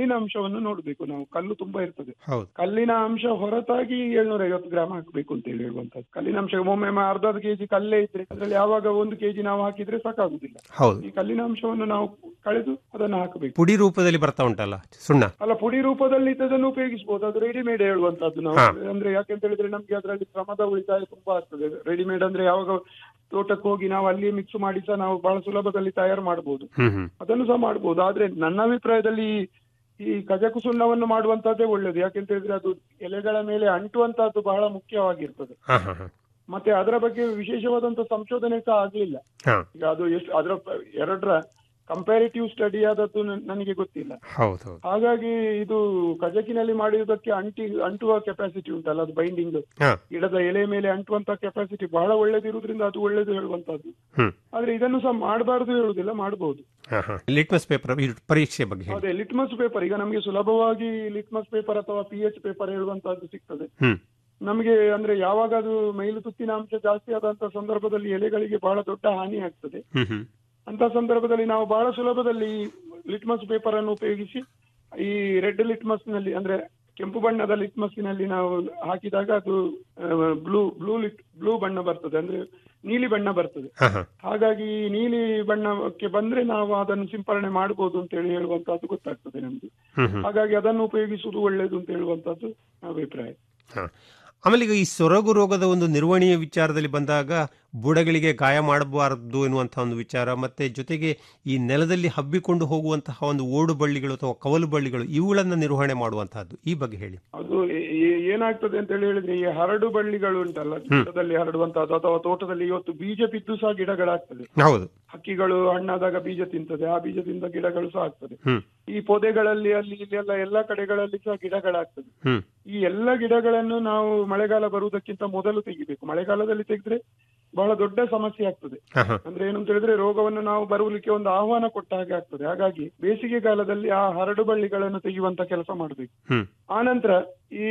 ಕಲ್ಲಿನ ಅಂಶವನ್ನು ನೋಡ್ಬೇಕು ನಾವು ಕಲ್ಲು ತುಂಬಾ ಇರ್ತದೆ ಹೌದು ಕಲ್ಲಿನ ಅಂಶ ಹೊರತಾಗಿ ಏಳ್ನೂರ ಐವತ್ತು ಗ್ರಾಮ್ ಹಾಕ್ಬೇಕು ಅಂತ ಹೇಳಿ ಹೇಳುವಂತದ್ದು ಕಲ್ಲಿನ ಅಂಶ ಒಮ್ಮೆ ಅರ್ಧ ಕೆಜಿ ಕಲ್ಲೇ ಇದ್ರೆ ಅದ್ರಲ್ಲಿ ಯಾವಾಗ ಒಂದು ಕೆಜಿ ನಾವು ಹಾಕಿದ್ರೆ ಸಾಕಾಗುದಿಲ್ಲ ಹೌದು ಈ ಕಲ್ಲಿನ ಅಂಶವನ್ನು ನಾವು ಕಳೆದು ಅದನ್ನು ಹಾಕಬೇಕು ಪುಡಿ ರೂಪದಲ್ಲಿ ಬರ್ತಾ ಉಂಟಲ್ಲ ಸುಣ್ಣ ಅಲ್ಲ ಪುಡಿ ರೂಪದಲ್ಲಿ ಇದ್ದದನ್ನು ಉಪಯೋಗಿಸಬಹುದು ಅದು ರೆಡಿಮೇಡ್ ಹೇಳುವಂತದ್ದು ನಾವು ಹಾ. ಅಂದ್ರೆ ಯಾಕೆಂತ ಹೇಳಿದ್ರೆ ನಮ್ಗೆ ಅದರಲ್ಲಿ ಶ್ರಮದ ಉಳಿತಾಯ ತುಂಬಾ ಆಗ್ತದೆ ರೆಡಿಮೇಡ್ ಅಂದ್ರೆ ಯಾವಾಗ ತೋಟಕ್ಕೆ ಹೋಗಿ ನಾವು ಅಲ್ಲಿ ಮಿಕ್ಸ್ ಮಾಡಿ ಸಹ ನಾವು ಬಹಳ ಸುಲಭದಲ್ಲಿ ತಯಾರು ಮಾಡಬಹುದು ಹ್ಮ್ ಹ್ಮ್ ಅದನ್ನು ಸಹ ಮಾಡಬಹುದು ಆದ್ರೆ ನನ್ನ ಅಭಿಪ್ರಾಯದಲ್ಲಿ ಈ ಕಜಕು ಸುಣ್ಣವನ್ನು ಮಾಡುವಂತದ್ದೇ ಒಳ್ಳೇದು ಯಾಕೆಂತ ಹೇಳಿದ್ರೆ ಅದು ಎಲೆಗಳ ಮೇಲೆ ಅಂಟುವಂತಹದ್ದು ಬಹಳ ಮುಖ್ಯವಾಗಿರ್ತದೆ ಹಾ ಹಾ ಹಾ ಮತ್ತೆ ಅದರ ಬಗ್ಗೆ ವಿಶೇಷವಾದಂತ ಸಂಶೋಧನೆ ಸಹ ಆಗ್ಲಿಲ್ಲ ಹಾ ಈಗ ಅದು ಎಷ್ಟು ಅದರ ಪ- ಎರಡರ ಕಂಪ್ಯಾರಿಟಿವ್ ಸ್ಟಡಿ ಆದದ್ದು ನನ್- ನನಗೆ ಗೊತ್ತಿಲ್ಲ ಹೌದು ಹೌದು ಹಾಗಾಗಿ ಇದು ಕಜಕಿನಲ್ಲಿ ಮಾಡಿರುವುದಕ್ಕೆ ಅಂಟಿ ಅಂಟುವ ಕೆಪಾಸಿಟಿ ಉಂಟಲ್ಲ ಅದು ಬೈಂಡಿಂಗ್ ಹಾ ಗಿಡದ ಎಲೆ ಮೇಲೆ ಅಂಟುವಂತ ಕೆಪಾಸಿಟಿ ಬಹಳ ಒಳ್ಳೇದಿರುವುದರಿಂದ ಅದು ಒಳ್ಳೇದು ಹೇಳುವಂತದ್ದು ಹ್ಮ್ ಆದ್ರೆ ಇದನ್ನು ಸಹ ಮಾಡಬಾರದು ಹೇಳುದಿಲ್ಲ ಮಾಡಬಹುದು ಹಾ ಹಾ ಲಿಟ್ಮಸ್ ಪೇಪರ್ ಪರೀಕ್ಷೆ ಬಗ್ಗೆ ಹೇಳಿ ಅದೇ ಲಿಟ್ಮಸ್ ಪೇಪರ್ ಈಗ ನಮಗೆ ಸುಲಭವಾಗಿ ಲಿಟ್ಮಸ್ ಪೇಪರ್ ಅಥವಾ ಪಿ ಎಚ್ ಪೇಪರ್ ಹೇಳುವಂತದ್ದು ಸಿಗ್ತದೆ ಹ್ಮ್ ನಮಗೆ ಅಂದ್ರೆ ಯಾವಾಗ ಅದು ಮೈಲು ತುತ್ತಿನ ಅಂಶ ಜಾಸ್ತಿ ಆದಂತ ಸಂದರ್ಭದಲ್ಲಿ ಎಲೆಗಳಿಗೆ ಬಹಳ ದೊಡ್ಡ ಹಾನಿ ಆಗ್ತದೆ ಹ್ಮ್ ಹ್ಮ್ ಅಂತ ಸಂದರ್ಭದಲ್ಲಿ ನಾವು ಬಹಳ ಸುಲಭದಲ್ಲಿ ಲಿಟ್ಮಸ್ ಪೇಪರ್ ಅನ್ನು ಉಪಯೋಗಿಸಿ ಈ ರೆಡ್ ಲಿಟ್ಮಸ್ ನಲ್ಲಿ ಅಂದ್ರೆ ಕೆಂಪು ಬಣ್ಣದ ಲಿಟ್ಮಸ್ಸಿನಲ್ಲಿ ನಾವು ಹಾಕಿದಾಗ ಅದು ಬ್ಲೂ ಬ್ಲೂ ಲಿಟ್ ಬ್ಲೂ ಬಣ್ಣ ಬರ್ತದೆ ಅಂದ್ರೆ ನೀಲಿ ಬಣ್ಣ ಬರ್ತದೆ ಹಾ ಹಾ ಹಾಗಾಗಿ ಈ ನೀಲಿ ಬಣ್ಣಕ್ಕೆ ಬಂದ್ರೆ ನಾವು ಅದನ್ನು ಸಿಂಪರಣೆ ಮಾಡಬಹುದು ಅಂತ ಹೇಳಿ ಹೇಳುವಂತದ್ದು ಗೊತ್ತಾಗ್ತದೆ ನಮ್ಗೆ ಹ್ಮ್ ಹ್ಮ್ ಹಾಗಾಗಿ ಅದನ್ನು ಉಪಯೋಗಿಸುವುದು ಒಳ್ಳೆಯದು ಅಂತ ಹೇಳುವಂತದ್ದು ಅಭಿಪ್ರಾಯ ಹಾ. ಆಮೇಲೆ ಈಗ ಈ ಸೊರಗು ರೋಗದ ಒಂದು ನಿರ್ವಹಣೆಯ ವಿಚಾರದಲ್ಲಿ ಬಂದಾಗ ಬುಡಗಳಿಗೆ ಗಾಯ ಮಾಡಬಾರದು ಎನ್ನುವಂತಹ ಒಂದು ವಿಚಾರ ಮತ್ತೆ ಜೊತೆಗೆ ಈ ನೆಲದಲ್ಲಿ ಹಬ್ಬಿಕೊಂಡು ಹೋಗುವಂತಹ ಒಂದು ಓಡು ಬಳ್ಳಿಗಳು ಅಥವಾ ಕವಲು ಬಳ್ಳಿಗಳು ಇವುಗಳನ್ನ ನಿರ್ವಹಣೆ ಮಾಡುವಂತಹದ್ದು ಈ ಬಗ್ಗೆ ಹೇಳಿ ಅದು ಏ- ಏ- ಏನಾಗ್ತದೆ ಅಂತ ಹೇಳಿ ಹೇಳಿದ್ರೆ ಈ ಹರಡು ಬಳ್ಳಿಗಳು ಉಂಟಲ್ಲ ಗಿಡದಲ್ಲಿ ಹರಡುವಂತಹದ್ದು ಅಥವಾ ತೋಟದಲ್ಲಿ ಇವತ್ತು ಬೀಜ ಬಿದ್ದು ಸಹ ಗಿಡಗಳಾಗ್ತದೆ ಹೌದು ಹಕ್ಕಿಗಳು ಹಣ್ಣಾದಾಗ ಬೀಜ ತಿಂತದೆ ಆ ಬೀಜದಿಂದ ಗಿಡಗಳು ಸಹ ಆಗ್ತದೆ ಹ್ಮ್ ಈ ಪೊದೆಗಳಲ್ಲಿ ಅಲ್ಲಿ ಇಲ್ಲಿ ಎಲ್ಲ ಎಲ್ಲಾ ಕಡೆಗಳಲ್ಲಿ ಸಹ ಗಿಡಗಳಾಗ್ತದೆ ಹ್ಮ್ ಈ ಎಲ್ಲ ಗಿಡಗಳನ್ನು ನಾವು ಮಳೆಗಾಲ ಬರುವುದಕ್ಕಿಂತ ಮೊದಲು ತೆಗಿಬೇಕು ಮಳೆಗಾಲದಲ್ಲಿ ತೆಗೆದ್ರೆ ಬಹಳ ದೊಡ್ಡ ಸಮಸ್ಯೆ ಆಗ್ತದೆ ಹಾ ಹಾ ಅಂದ್ರೆ ಏನಂತ ಹೇಳಿದ್ರೆ ರೋಗವನ್ನು ನಾವು ಬರುವುದಕ್ಕೆ ಒಂದು ಆಹ್ವಾನ ಕೊಟ್ಟ ಹಾಗೆ ಆಗ್ತದೆ ಹಾಗಾಗಿ ಬೇಸಿಗೆ ಕಾಲದಲ್ಲಿ ಆ ಹರಡು ಬಳ್ಳಿಗಳನ್ನು ತೆಗೆಯುವಂತ ಕೆಲಸ ಮಾಡಬೇಕು ಹ್ಮ್ ಆನಂತರ ಈ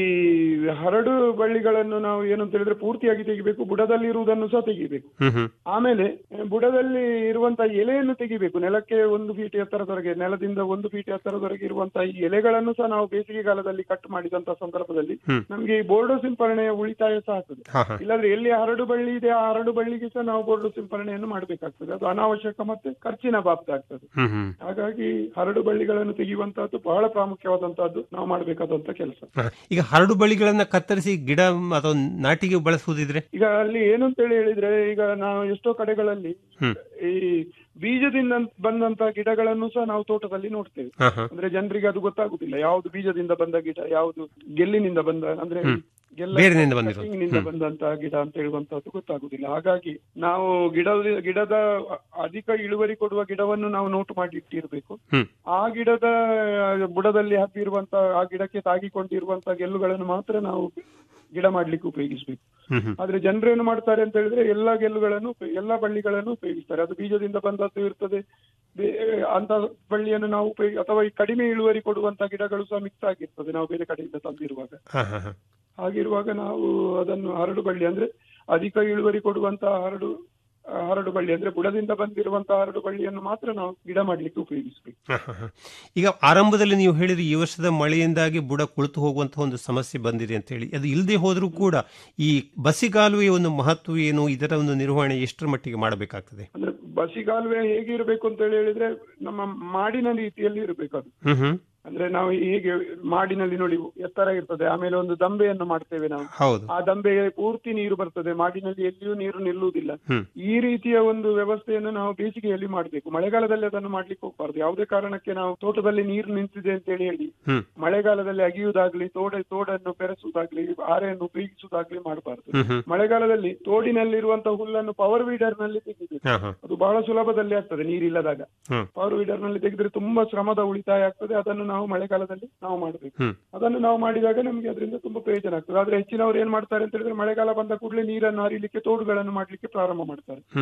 ಹರಡು ಬಳ್ಳಿಗಳನ್ನು ನಾವು ಏನಂತ ಹೇಳಿದ್ರೆ ಪೂರ್ತಿಯಾಗಿ ತೆಗಿಬೇಕು ಬುಡದಲ್ಲಿ ಇರುವುದನ್ನು ಸಹ ತೆಗಿಬೇಕು ಹ್ಮ್ ಹ್ಮ್ ಆಮೇಲೆ ಆ, ಬುಡದಲ್ಲಿ ಇರುವಂತಹ ಎಲೆಯನ್ನು ತೆಗಿಬೇಕು ನೆಲಕ್ಕೆ ಒಂದು ಫೀಟ್ ಎತ್ತರದವರೆಗೆ ನೆಲದಿಂದ ಒಂದು ಫೀಟ್ ಎತ್ತರದವರೆಗೆ ಇರುವಂತಹ ಈ ಎಲೆಗಳನ್ನು ಸಹ ನಾವು ಬೇಸಿಗೆ ಕಾಲದಲ್ಲಿ ಕಟ್ ಮಾಡಿದಂತಹ ಸಂದರ್ಭದಲ್ಲಿ ಹ್ಮ್. ನಮ್ಗೆ ಈ ಬೋರ್ಡೋ ಸಿಂಪರಣೆಯ ಉಳಿತಾಯ ಸಹ ಆಗ್ತದೆ ಹಾ ಹಾ ಇಲ್ಲಾಂದ್ರೆ ಎಲ್ಲಿ ಹರಡು ಬಳ್ಳಿ ಇದೆ ಆ ಹರಡು ಬಳ್ಳಿಗೆ ಸಹ ನಾವು ಬೋರ್ಡು ಸಿಂಪರಣೆಯನ್ನು ಮಾಡಬೇಕಾಗ್ತದೆ ಅದು ಅನಾವಶ್ಯಕ ಮತ್ತೆ ಖರ್ಚಿನ ಬಾಬ್ತ ಆಗ್ತದೆ ಹ್ಮ್ ಹ್ಮ್ ಹಾಗಾಗಿ ಹರಡು ಬಳ್ಳಿಗಳನ್ನು ತೆಗೆಯುವಂತಹದ್ದು ಬಹಳ ಪ್ರಾಮುಖ್ಯವಾದಂತಹದ್ದು ನಾವು ಮಾಡಬೇಕಾದಂತ ಕೆಲಸ ಹಾ. ಈಗ ಹರಡು ಬಳ್ಳಿಗಳನ್ನ ಕತ್ತರಿಸಿ ಗಿಡ ಅಥವಾ ನಾಟಿಗೆ ಬಳಸುವುದಿದ್ರೆ ಈಗ ಅಲ್ಲಿ ಏನು ಅಂತ ಹೇಳಿ ಹೇಳಿದ್ರೆ ಈಗ ನಾವು ಎಷ್ಟೋ ಕಡೆಗಳಲ್ಲಿ ಹ್ಮ್ ಈ ಬೀಜದಿಂದ ಬಂದಂತ ಗಿಡಗಳನ್ನು ಸಹ ನಾವು ತೋಟದಲ್ಲಿ ನೋಡ್ತೇವೆ ಹಾ ಹಾ ಅಂದ್ರೆ ಜನರಿಗೆ ಅದು ಗೊತ್ತಾಗುದಿಲ್ಲ ಯಾವುದು ಬೀಜದಿಂದ ಬಂದ ಗಿಡ ಯಾವುದು ಗೆಲ್ಲಿನಿಂದ ಬಂದ ಅಂದ್ರೆ ಹ್ಮ್. ಗೆಲ್ಲ ಬೇರಿನಿಂದ ಬಂದಿರೋದು. cutting ನಿಂದ ಹ್ಮ್. ಬಂದಂತಹ ಗಿಡ ಅಂತ ಹೇಳುವಂತದ್ದು ಗೊತ್ತಾಗುದಿಲ್ಲ ಹಾಗಾಗಿ ನಾವು ಗಿಡದ ಗಿಡದ ಅಧಿಕ ಇಳುವರಿ ಕೊಡುವ ಗಿಡವನ್ನು ನಾವು ನೋಟು ಮಾಡಿ ಇಟ್ಟಿರ್ಬೇಕು ಹ್ಮ್. ಆ ಗಿಡದ ಬುಡದಲ್ಲಿ ಹಬ್ಬಿರುವಂತ ಆ ಗಿಡಕ್ಕೆ ತಾಗಿಕೊಂಡಿರುವಂತ ಗೆಲ್ಲುಗಳನ್ನು ಮಾತ್ರ ನಾವು ಗಿಡ ಮಾಡ್ಲಿಕ್ಕೆ ಉಪಯೋಗಿಸಬೇಕು ಹ್ಮ್ ಹ್ಮ್ ಆದ್ರೆ ಜನರು ಏನು ಮಾಡ್ತಾರೆ ಅಂತ ಹೇಳಿದ್ರೆ ಎಲ್ಲಾ ಗೆಲ್ಲುಗಳನ್ನು ಉಪಯೋ- ಎಲ್ಲಾ ಬಳ್ಳಿಗಳನ್ನು ಉಪಯೋಗಿಸ್ತಾರೆ ಅದು ಬೀಜದಿಂದ ಬಂದದ್ದು ಇರ್ತದೆ ಬೇ- ಅಂತ ಬಳ್ಳಿಯನ್ನು ನಾವು ಉಪಯೋಗ ಅಥವಾ ಈ ಕಡಿಮೆ ಇಳುವರಿ ಕೊಡುವಂತ ಗಿಡಗಳು ಸಹ ಮಿಕ್ಸ್ ಆಗಿರ್ತದೆ ನಾವು ಬೇರೆ ಕಡೆಯಿಂದ ತಂದಿರುವಾಗ ಹಾ ಹಾ ಹಾ ಹಾಗಿರುವಾಗ ನಾವು ಅದನ್ನು ಹರಡು ಬಳ್ಳಿ ಅಂದ್ರೆ ಅಧಿಕ ಇಳುವರಿ ಕೊಡುವಂತ ಹರಡು ಆ, ಹರಡು ಬಳ್ಳಿ ಅಂದ್ರೆ ಬುಡದಿಂದ ಬಂದಿರುವಂತಹ ಹರಡು ಬಳ್ಳಿಯನ್ನು ಮಾತ್ರ ನಾವು ಗಿಡ ಮಾಡ್ಲಿಕ್ಕೆ ಉಪಯೋಗಿಸಬೇಕು ಹ, ಹ, ಹ. ಈಗ ಆರಂಭದಲ್ಲಿ ನೀವು ಹೇಳಿದ್ರೆ ಈ ವರ್ಷದ ಮಳೆಯಿಂದಾಗಿ ಬುಡ ಕುಳಿತು ಹೋಗುವಂತಹ ಒಂದು ಸಮಸ್ಯೆ ಬಂದಿದೆ ಅಂತ ಹೇಳಿ ಅದು ಇಲ್ಲದೆ ಹೋದ್ರೂ ಕೂಡ ಈ ಬಸಿಗಾಲುವೆಯ ಒಂದು ಮಹತ್ವ ಏನು ಇದರ ಒಂದು ನಿರ್ವಹಣೆ ಎಷ್ಟರ ಮಟ್ಟಿಗೆ ಮಾಡಬೇಕಾಗ್ತದೆ ಅಂದ್ರೆ ಬಸಿಗಾಲುವೆ ಹೇಗೆ ಇರಬೇಕು ಅಂತ ಹೇಳಿ ಹೇಳಿದ್ರೆ ನಮ್ಮ ಮಾಡಿನ ರೀತಿಯಲ್ಲಿ ಇರಬೇಕು ಅದು ಹ್ಮ್ ಹ್ಮ್ ಅಂದ್ರೆ ನಾವು ಹೇಗೆ ಮಾಡಿನಲ್ಲಿ ನೋಡಿ ಎತ್ತರ ಇರ್ತದೆ ಆಮೇಲೆ ಒಂದು ದಂಬೆಯನ್ನು ಮಾಡ್ತೇವೆ ನಾವು ಹೌದು ಆ ದಂಬೆಗೆ ಪೂರ್ತಿ ನೀರು ಬರ್ತದೆ ಮಾಡಿನಲ್ಲಿ ಎಲ್ಲಿಯೂ ನೀರು ನಿಲ್ಲುವುದಿಲ್ಲ ಹ್ಮ್ ಈ ರೀತಿಯ ಒಂದು ವ್ಯವಸ್ಥೆಯನ್ನು ನಾವು ಬೇಸಿಗೆಯಲ್ಲಿ ಮಾಡಬೇಕು ಮಳೆಗಾಲದಲ್ಲಿ ಅದನ್ನು ಮಾಡ್ಲಿಕ್ಕೆ ಹೋಗ್ಬಾರ್ದು ಯಾವುದೇ ಕಾರಣಕ್ಕೆ ನಾವು ತೋಟದಲ್ಲಿ ನೀರು ನಿಂತಿದೆ ಅಂತ ಹೇಳಿ ಹೇಳಿ ಹ್ಮ್ ಮಳೆಗಾಲದಲ್ಲಿ ಅಗಿಯುವುದಾಗ್ಲಿ ತೋಡ ತೋಡನ್ನು ಬೆರೆಸುವುದಾಗ್ಲಿ ಆರೆಯನ್ನು ಉಪಯೋಗಿಸುವುದಾಗ್ಲಿ ಮಾಡಬಾರ್ದು ಹ್ಮ್ ಹ್ಮ್ ಮಳೆಗಾಲದಲ್ಲಿ ತೋಡಿನಲ್ಲಿರುವಂತಹ ಹುಲ್ಲನ್ನು ಪವರ್ ವೀಡರ್ ನಲ್ಲಿ ತೆಗಿಬೇಕು ಹಾ ಹಾ ಅದು ಬಹಳ ಸುಲಭದಲ್ಲಿ ಆಗ್ತದೆ ನೀರಿಲ್ಲದಾಗ ಹ್ಮ್ ಪವರ್ ವೀಡರ್ ನಲ್ಲಿ ತೆಗೆದ್ರೆ ತುಂಬಾ ಶ್ರಮದ ಉಳಿತಾಯ ಆಗ್ತದೆ ಅದನ್ನು ನಾವು ಮಳೆಗಾಲದಲ್ಲಿ ನಾವು ಮಾಡಬೇಕು ಹ್ಮ್ ಅದನ್ನು ನಾವು ಮಾಡಿದಾಗ ನಮಗೆ ಅದರಿಂದ ತುಂಬಾ ಪ್ರಯೋಜನ ಆಗ್ತದೆ ಆದ್ರೆ ಹೆಚ್ಚಿನವರು ಏನ್ ಮಾಡ್ತಾರೆ ಅಂತ ಹೇಳಿದ್ರೆ ಮಳೆಗಾಲ ಬಂದ ಕೂಡಲೇ ನೀರನ್ನು ಹರಿಲಿಕ್ಕೆ ತೋಡುಗಳನ್ನು ಮಾಡ್ಲಿಕ್ಕೆ ಪ್ರಾರಂಭ ಮಾಡ್ತಾರೆ ಹ್ಮ್ ಹ್ಮ್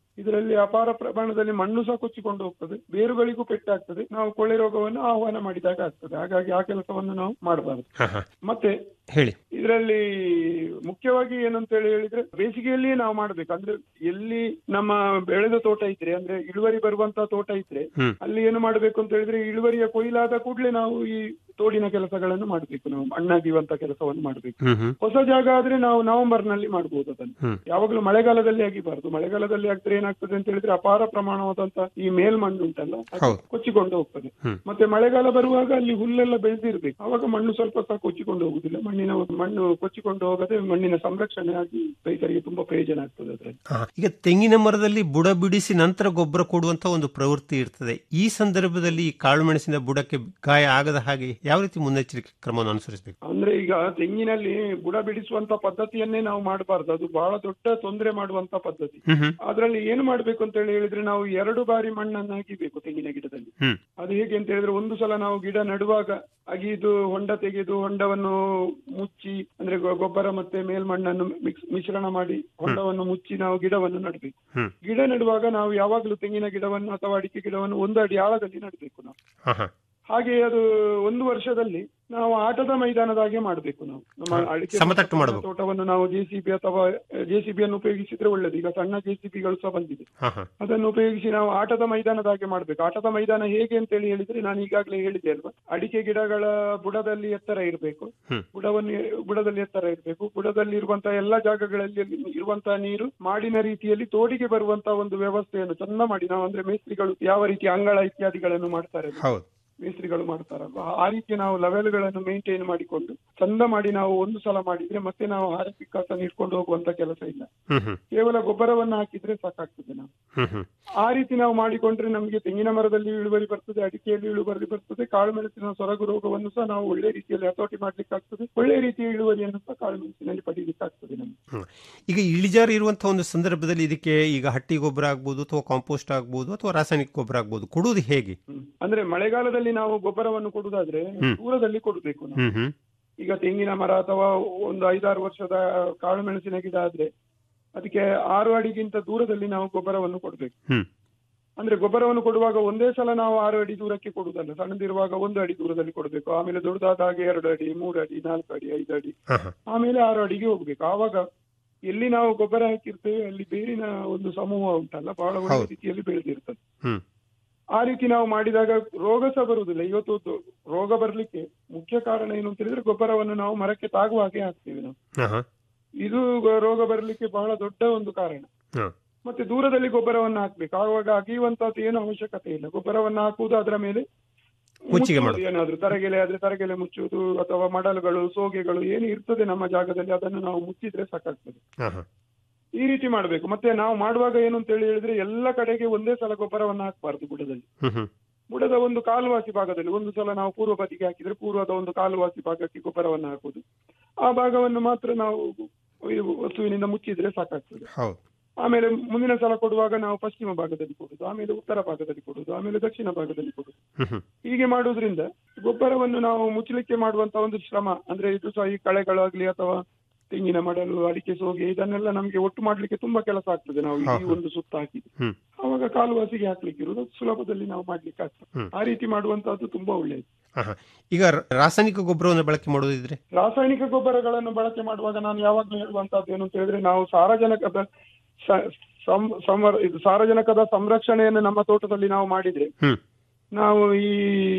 ಇದರಲ್ಲಿ ಅಪಾರ ಪ್ರಮಾಣದಲ್ಲಿ ಮಣ್ಣು ಸಹ ಕೊಚ್ಚಿಕೊಂಡು ಹೋಗ್ತದೆ ಬೇರುಗಳಿಗೂ ಪೆಟ್ಟಾಗ್ತದೆ ನಾವು ಕೊಳೆ ರೋಗವನ್ನು ಆಹ್ವಾನ ಮಾಡಿದಾಗ ಆಗ್ತದೆ ಹಾಗಾಗಿ ಆ ಕೆಲಸವನ್ನು ನಾವು ಮಾಡಬಾರದು ಹ, ಹ. ಮತ್ತೆ ಹೇಳಿ ಇದರಲ್ಲಿ ಮುಖ್ಯವಾಗಿ ಏನಂತ ಹೇಳಿ ಹೇಳಿದ್ರೆ ಬೇಸಿಗೆಯಲ್ಲಿಯೇ ನಾವು ಮಾಡ್ಬೇಕು ಅಂದ್ರೆ ಎಲ್ಲಿ ನಮ್ಮ ಬೆಳೆದ ತೋಟ ಇದ್ರೆ ಅಂದ್ರೆ ಇಳುವರಿ ಬರುವಂತ ತೋಟ ಇದ್ರೆ ಹ್ಮ್. ಅಲ್ಲಿ ಏನು ಮಾಡ್ಬೇಕು ಅಂತ ಹೇಳಿದ್ರೆ ಇಳುವರಿಯ ಕೊಯ್ಲಾದ ಕೂಡಲೇ ನಾವು ಈ ತೋಡಿನ ಕೆಲಸಗಳನ್ನು ಮಾಡ್ಬೇಕು ನಾವು ಮಣ್ಣಾಗಿರುವಂತ ಕೆಲಸವನ್ನು ಮಾಡ್ಬೇಕು ಹ್ಮ್ ಹ್ಮ್ ಹೊಸ ಜಾಗ ಆದ್ರೆ ನಾವು ನವೆಂಬರ್ ನಲ್ಲಿ ಮಾಡಬಹುದು ಅದನ್ನು ಹ್ಮ್. ಯಾವಾಗಲೂ ಮಳೆಗಾಲದಲ್ಲಿ ಆಗಿಬಾರದು ಮಳೆಗಾಲದಲ್ಲಿ ಆಗಿದ್ರೆ ಏನಾಗ್ತದೆ ಅಂತ ಹೇಳಿದ್ರೆ ಅಪಾರ ಪ್ರಮಾಣವಾದಂತ ಈ ಮೇಲ್ಮಣ್ಣು ಉಂಟಲ್ಲ ಅದು ಹೌದು. ಕೊಚ್ಚಿಕೊಂಡು ಹೋಗ್ತದೆ ಹ್ಮ್. ಮತ್ತೆ ಮಳೆಗಾಲ ಬರುವಾಗ ಅಲ್ಲಿ ಹುಲ್ಲೆಲ್ಲ ಬೆಳೆದಿರ್ಬೇಕು ಅವಾಗ ಮಣ್ಣು ಸ್ವಲ್ಪ ಸಹ ಕೊಚ್ಚಿಕೊಂಡು ಹೋಗುದಿಲ್ಲ ಮಣ್ಣಿನ ಮಣ್ಣು ಕೊಚ್ಚಿಕೊಂಡು ಹೋಗದೆ ಮಣ್ಣಿನ ಸಂರಕ್ಷಣೆ ಆಗಿ ರೈತರಿಗೆ ತುಂಬಾ ಪ್ರಯೋಜನ ಆಗ್ತದೆ ಅದರಲ್ಲಿ ಹ, ಈಗ ತೆಂಗಿನ ಮರದಲ್ಲಿ ಬುಡ ಬಿಡಿಸಿ ನಂತರ ಗೊಬ್ಬರ ಕೊಡುವಂತ ಒಂದು ಪ್ರವೃತ್ತಿ ಇರ್ತದೆ ಈ ಸಂದರ್ಭದಲ್ಲಿ ಈ ಕಾಳುಮೆಣಸಿನ ಬುಡಕ್ಕೆ ಗಾಯ ಆಗದ ಹಾಗೆ ಯಾವ ರೀತಿ ಮುನ್ನೆಚ್ಚರಿಕೆ ಕ್ರಮವನ್ನು ಅನುಸರಿಸಬೇಕು ಅಂದ್ರೆ ಈಗ ತೆಂಗಿನಲ್ಲಿ ಬುಡ ಬಿಡಿಸುವಂತ ಪದ್ಧತಿಯನ್ನೇ ನಾವು ಮಾಡಬಾರ್ದು ಅದು ಬಹಳ ದೊಡ್ಡ ತೊಂದರೆ ಮಾಡುವಂತ ಪದ್ಧತಿ ಹ್ಮ್ ಹ್ಮ್ ಅದ್ರಲ್ಲಿ ಏನು ಮಾಡ್ಬೇಕು ಅಂತ ಹೇಳಿ ಹೇಳಿದ್ರೆ ನಾವು ಎರಡು ಬಾರಿ ಮಣ್ಣನ್ನು ಹಾಕಿಬೇಕು ತೆಂಗಿನ ಗಿಡದಲ್ಲಿ ಹ್ಮ್. ಅದು ಹೇಗೆ ಅಂತ ಹೇಳಿದ್ರೆ ಒಂದು ಸಲ ನಾವು ಗಿಡ ನಡುವಾಗ ಅಗಿದು ಹೊಂಡ ತೆಗೆದು ಹೊಂಡವನ್ನು ಮುಚ್ಚಿ ಅಂದ್ರೆ ಗೊ- ಗೊಬ್ಬರ ಮತ್ತೆ ಮೇಲ್ಮಣ್ಣನ್ನು ಮಿಕ್ಸ್ ಮಿಶ್ರಣ ಮಾಡಿ ಹೊಂಡವನ್ನು ಮುಚ್ಚಿ ನಾವು ಗಿಡವನ್ನು ನಡಬೇಕು ಹ್ಮ್. ಗಿಡ ನೆಡುವಾಗ ನಾವು ಯಾವಾಗಲೂ ತೆಂಗಿನ ಗಿಡವನ್ನು ಅಥವಾ ಅಡಿಕೆ ಗಿಡವನ್ನು ಒಂದು ಅಡಿ ಆಳದಲ್ಲಿ ನಡಬೇಕು ನಾವು ಹ, ಹ. ಹಾಗೆ ಅದು ಒಂದು ವರ್ಷದಲ್ಲಿ ನಾವು ಆಟದ ಮೈದಾನದ ಹಾಗೆ ಮಾಡಬೇಕು ನಾವು ನಮ್ಮ ಹ, ಅಡಿಕೆ ಸಮತಟ್ಟು ಮಾಡ್ಬೇಕು. ತೋಟವನ್ನು ನಾವು ಜೆಸಿಬಿ ಅಥವಾ ಜೆಸಿಬಿ ಅನ್ನು ಉಪಯೋಗಿಸಿದ್ರೆ ಒಳ್ಳೇದು ಈಗ ಸಣ್ಣ ಜೆಸಿಬಿಗಳು ಸಹ ಬಂದಿದೆ ಹ, ಹ. ಅದನ್ನು ಉಪಯೋಗಿಸಿ ನಾವು ಆಟದ ಮೈದಾನದ ಹಾಗೆ ಮಾಡ್ಬೇಕು ಆಟದ ಮೈದಾನ ಹೇಗೆ ಅಂತ ಹೇಳಿ ಹೇಳಿದ್ರೆ ನಾನು ಈಗಾಗಲೇ ಹೇಳಿದೆ ಅಲ್ವಾ ಅಡಿಕೆ ಗಿಡಗಳ ಬುಡದಲ್ಲಿ ಎತ್ತರ ಇರಬೇಕು ಹ್ಮ್. ಬುಡವನ್ನು ಬುಡದಲ್ಲಿ ಎತ್ತರ ಇರಬೇಕು ಬುಡದಲ್ಲಿ ಇರುವಂತಹ ಎಲ್ಲಾ ಜಾಗಗಳಲ್ಲಿ ಇರುವಂತಹ ನೀರು ಮಾಡಿನ ರೀತಿಯಲ್ಲಿ ತೋಡಿಗೆ ಬರುವಂತಹ ಒಂದು ವ್ಯವಸ್ಥೆಯನ್ನು ಚಂದ ಮಾಡಿ ನಾವು ಅಂದ್ರೆ ಮೇಸ್ತ್ರಿಗಳು ಯಾವ ರೀತಿ ಅಂಗಳ ಇತ್ಯಾದಿಗಳನ್ನು ಮಾಡ್ತಾರೆ ಹೌದು ಮೇಸ್ತ್ರಿಗಳು ಮಾಡ್ತಾರಲ್ವಾ ಆ ರೀತಿ ನಾವು ಲೆವೆಲ್ಗಳನ್ನು ಮೇಂಟೈನ್ ಮಾಡಿಕೊಂಡು ಚಂದ ಮಾಡಿ ನಾವು ಒಂದು ಸಲ ಮಾಡಿದ್ರೆ ಮತ್ತೆ ನಾವು ಹಾರ ಪಿಕ್ಕಾಸ ನೀಡ್ಕೊಂಡು ಹೋಗುವಂತ ಕೆಲಸ ಇಲ್ಲ ಹ್ಮ್ ಹ್ಮ್ ಕೇವಲ ಗೊಬ್ಬರವನ್ನು ಹಾಕಿದ್ರೆ ಸಾಕಾಗ್ತದೆ ನಾವು ಹ್ಮ್ ಹ್ಮ್ ಆ ರೀತಿ ನಾವು ಮಾಡಿಕೊಂಡ್ರೆ ನಮಗೆ ತೆಂಗಿನ ಮರದಲ್ಲಿ ಇಳುವರಿ ಬರ್ತದೆ ಅಡಿಕೆಯಲ್ಲಿ ಇಳುವರಿ ಬರ್ತದೆ ಕಾಳು ಮೆಣಸಿನ ಸೊರಗು ರೋಗವನ್ನು ಸಹ ನಾವು ಒಳ್ಳೆ ರೀತಿಯಲ್ಲಿ ಹತೋಟಿ ಮಾಡ್ಲಿಕ್ಕೆ ಆಗ್ತದೆ ಒಳ್ಳೆ ರೀತಿಯ ಇಳುವರಿಯನ್ನು ಸಹ ಕಾಳು ಮೆಣಸಿನಲ್ಲಿ ಪಡೀಲಿಕ್ಕೆ ಆಗ್ತದೆ ನಮಗೆ ಹ್ಮ್. ಈಗ ಇಳಿಜಾರು ಇರುವಂತಹ ಒಂದು ಸಂದರ್ಭದಲ್ಲಿ ಇದಕ್ಕೆ ಈಗ ಹಟ್ಟಿ ಗೊಬ್ಬರ ಆಗ್ಬೋದು ಅಥವಾ ಕಾಂಪೋಸ್ಟ್ ಆಗ್ಬೋದು ಅಥವಾ ರಾಸಾಯನಿಕ ಗೊಬ್ಬರ ಆಗ್ಬೋದು ಕೊಡುವುದು ಹೇಗೆ ಅಂದ್ರೆ ಮಳೆಗಾಲದಲ್ಲಿ ನಾವು ಗೊಬ್ಬರವನ್ನು ಕೊಡುದಾದ್ರೆ ಹ್ಮ್. ದೂರದಲ್ಲಿ ಕೊಡಬೇಕು ನಾವು ಹ್ಮ್ ಹ್ಮ್ ಈಗ ತೆಂಗಿನ ಮರ ಅಥವಾ ಒಂದು ಐದಾರು ವರ್ಷದ ಕಾಳು ಮೆಣಸಿನ ಗಿಡ ಆದ್ರೆ ಅದಕ್ಕೆ ಆರು ಅಡಿಗಿಂತ ದೂರದಲ್ಲಿ ನಾವು ಗೊಬ್ಬರವನ್ನು ಕೊಡಬೇಕು ಹ್ಮ್. ಅಂದ್ರೆ ಗೊಬ್ಬರವನ್ನು ಕೊಡುವಾಗ ಒಂದೇ ಸಲ ನಾವು ಆರು ಅಡಿ ದೂರಕ್ಕೆ ಕೊಡುವುದಲ್ಲ ಸಣ್ಣದಿರುವಾಗ ಒಂದು ಅಡಿ ದೂರದಲ್ಲಿ ಕೊಡಬೇಕು ಆಮೇಲೆ ದೊಡ್ಡದಾದ ಹಾಗೆ ಎರಡು ಅಡಿ ಮೂರು ಅಡಿ ನಾಲ್ಕು ಅಡಿ ಐದು ಅಡಿ ಹ, ಹ. ಆಮೇಲೆ ಆರು ಅಡಿಗೆ ಹೋಗ್ಬೇಕು ಆವಾಗ ಎಲ್ಲಿ ನಾವು ಗೊಬ್ಬರ ಹಾಕಿರ್ತೇವೆ ಅಲ್ಲಿ ಬೇರಿನ ಒಂದು ಸಮೂಹ ಉಂಟಲ್ಲ ಬಹಳ ಒಳ್ಳೆ ಹೌದು. ರೀತಿಯಲ್ಲಿ ಬೆಳೆದಿರ್ತದೆ ಹ್ಮ್. ಆ ರೀತಿ ನಾವು ಮಾಡಿದಾಗ ರೋಗ ಸಹ ಬರುವುದಿಲ್ಲ ಇವತ್ತು ದು- ರೋಗ ಬರ್ಲಿಕ್ಕೆ ಮುಖ್ಯ ಕಾರಣ ಏನು ಅಂತ ಹೇಳಿದ್ರೆ ಗೊಬ್ಬರವನ್ನು ನಾವು ಮರಕ್ಕೆ ತಾಗುವ ಹಾಗೆ ಹಾಕ್ತೇವೆ ನಾವು ಹ, ಹ. ಇದು ಗ- ರೋಗ ಬರಲಿಕ್ಕೆ ಬಹಳ ದೊಡ್ಡ ಒಂದು ಕಾರಣ ಹ. ಮತ್ತೆ ದೂರದಲ್ಲಿ ಗೊಬ್ಬರವನ್ನು ಹಾಕ್ಬೇಕು ಆವಾಗ ಅಗಿಯುವಂತದ್ದು ಏನು ಅವಶ್ಯಕತೆ ಇಲ್ಲ ಗೊಬ್ಬರವನ್ನು ಹಾಕುವುದು ಅದರ ಮೇಲೆ ಮುಚ್ಚಿಗೆ ಮುಚ್ಚುವುದು ಮಾಡೋದು. ಏನಾದ್ರು ತರಗೆಲೆ ಆದ್ರೆ ತರಗೆಲೆ ಮುಚ್ಚುವುದು ಅಥವಾ ಮಡಲುಗಳು ಸೋಗೆಗಳು ಏನು ಇರ್ತದೆ ನಮ್ಮ ಜಾಗದಲ್ಲಿ ಅದನ್ನು ನಾವು ಮುಚ್ಚಿದ್ರೆ ಸಾಕಾಗ್ತದೆ ಹ, ಹ. ಈ ರೀತಿ ಮಾಡಬೇಕು ಮತ್ತೆ ನಾವು ಮಾಡುವಾಗ ಏನು ಅಂತ ಹೇಳಿ ಹೇಳಿದ್ರೆ ಎಲ್ಲ ಕಡೆಗೆ ಒಂದೇ ಸಲ ಗೊಬ್ಬರವನ್ನು ಹಾಕಬಾರ್ದು ಬುಡದಲ್ಲಿ ಹ್ಮ್ ಹ್ಮ್ ಬುಡದ ಒಂದು ಕಾಲುವಾಸಿ ಭಾಗದಲ್ಲಿ ಒಂದು ಸಲ ನಾವು ಪೂರ್ವ ಬದಿಗೆ ಹಾಕಿದ್ರೆ ಪೂರ್ವದ ಒಂದು ಕಾಲುವಾಸಿ ಭಾಗಕ್ಕೆ ಗೊಬ್ಬರವನ್ನು ಹಾಕುದು ಆ ಭಾಗವನ್ನು ಮಾತ್ರ ನಾವು ಈ ವಸ್ತುವಿನಿಂದ ಮುಚ್ಚಿದ್ರೆ ಸಾಕಾಗ್ತದೆ ಹೌದು ಆಮೇಲೆ ಮುಂದಿನ ಸಲ ಕೊಡುವಾಗ ನಾವು ಪಶ್ಚಿಮ ಭಾಗದಲ್ಲಿ ಕೊಡುದು ಆಮೇಲೆ ಉತ್ತರ ಭಾಗದಲ್ಲಿ ಕೊಡುದು ಆಮೇಲೆ ದಕ್ಷಿಣ ಭಾಗದಲ್ಲಿ ಕೊಡುದು ಹ್ಮ್ ಹ್ಮ್ ಹೀಗೆ ಮಾಡುವುದರಿಂದ ಗೊಬ್ಬರವನ್ನು ನಾವು ಮುಚ್ಚಲಿಕ್ಕೆ ಮಾಡುವಂತ ಒಂದು ಶ್ರಮ ಅಂದ್ರೆ ಇದು ಸಹ ಈ ಕಳೆಗಳಾಗ್ಲಿ ಅಥವಾ ತೆಂಗಿನ ಮಡಲು ಅಡಿಕೆ ಸೋಗೆ ಇದನ್ನೆಲ್ಲ ನಮ್ಗೆ ಒಟ್ಟು ಮಾಡ್ಲಿಕ್ಕೆ ತುಂಬಾ ಕೆಲಸ ಆಗ್ತದೆ ನಾವು ಈ ಹೌದು. ಒಂದು ಸುತ್ತ ಹಾಕಿದ್ರೆ ಹ್ಮ್. ಆವಾಗ ಕಾಲುವಾಸಿಗೆ ಹಾಕ್ಲಿಕ್ಕೆ ಇರುವುದು ಸುಲಭದಲ್ಲಿ ನಾವು ಮಾಡ್ಲಿಕ್ಕೆ ಆಗ್ತದೆ ಹ್ಮ್. ಆ ರೀತಿ ಮಾಡುವಂತಹದ್ದು ತುಂಬಾ ಒಳ್ಳೆಯದು ಹ, ಹ. ಈಗ ರ- ರಾಸಾಯನಿಕ ಗೊಬ್ಬರವನ್ನು ಬಳಕೆ ಮಾಡೋದಿದ್ರೆ ರಾಸಾಯನಿಕ ಗೊಬ್ಬರಗಳನ್ನು ಬಳಕೆ ಮಾಡುವಾಗ ನಾನು ಯಾವಾಗ್ಲೂ ಹೇಳುವಂತಹದ್ದು ಏನು ಅಂತ ಹೇಳಿದ್ರೆ ನಾವು ಸಾರಜನಕದ ಸ- ಸಂ- ಸಂವರ್- ಇದು ಸಾರಜನಕದ ಸಂರಕ್ಷಣೆಯನ್ನು ನಮ್ಮ ತೋಟದಲ್ಲಿ ನಾವು ಮಾಡಿದ್ರೆ ಹ್ಮ್. ನಾವು ಈ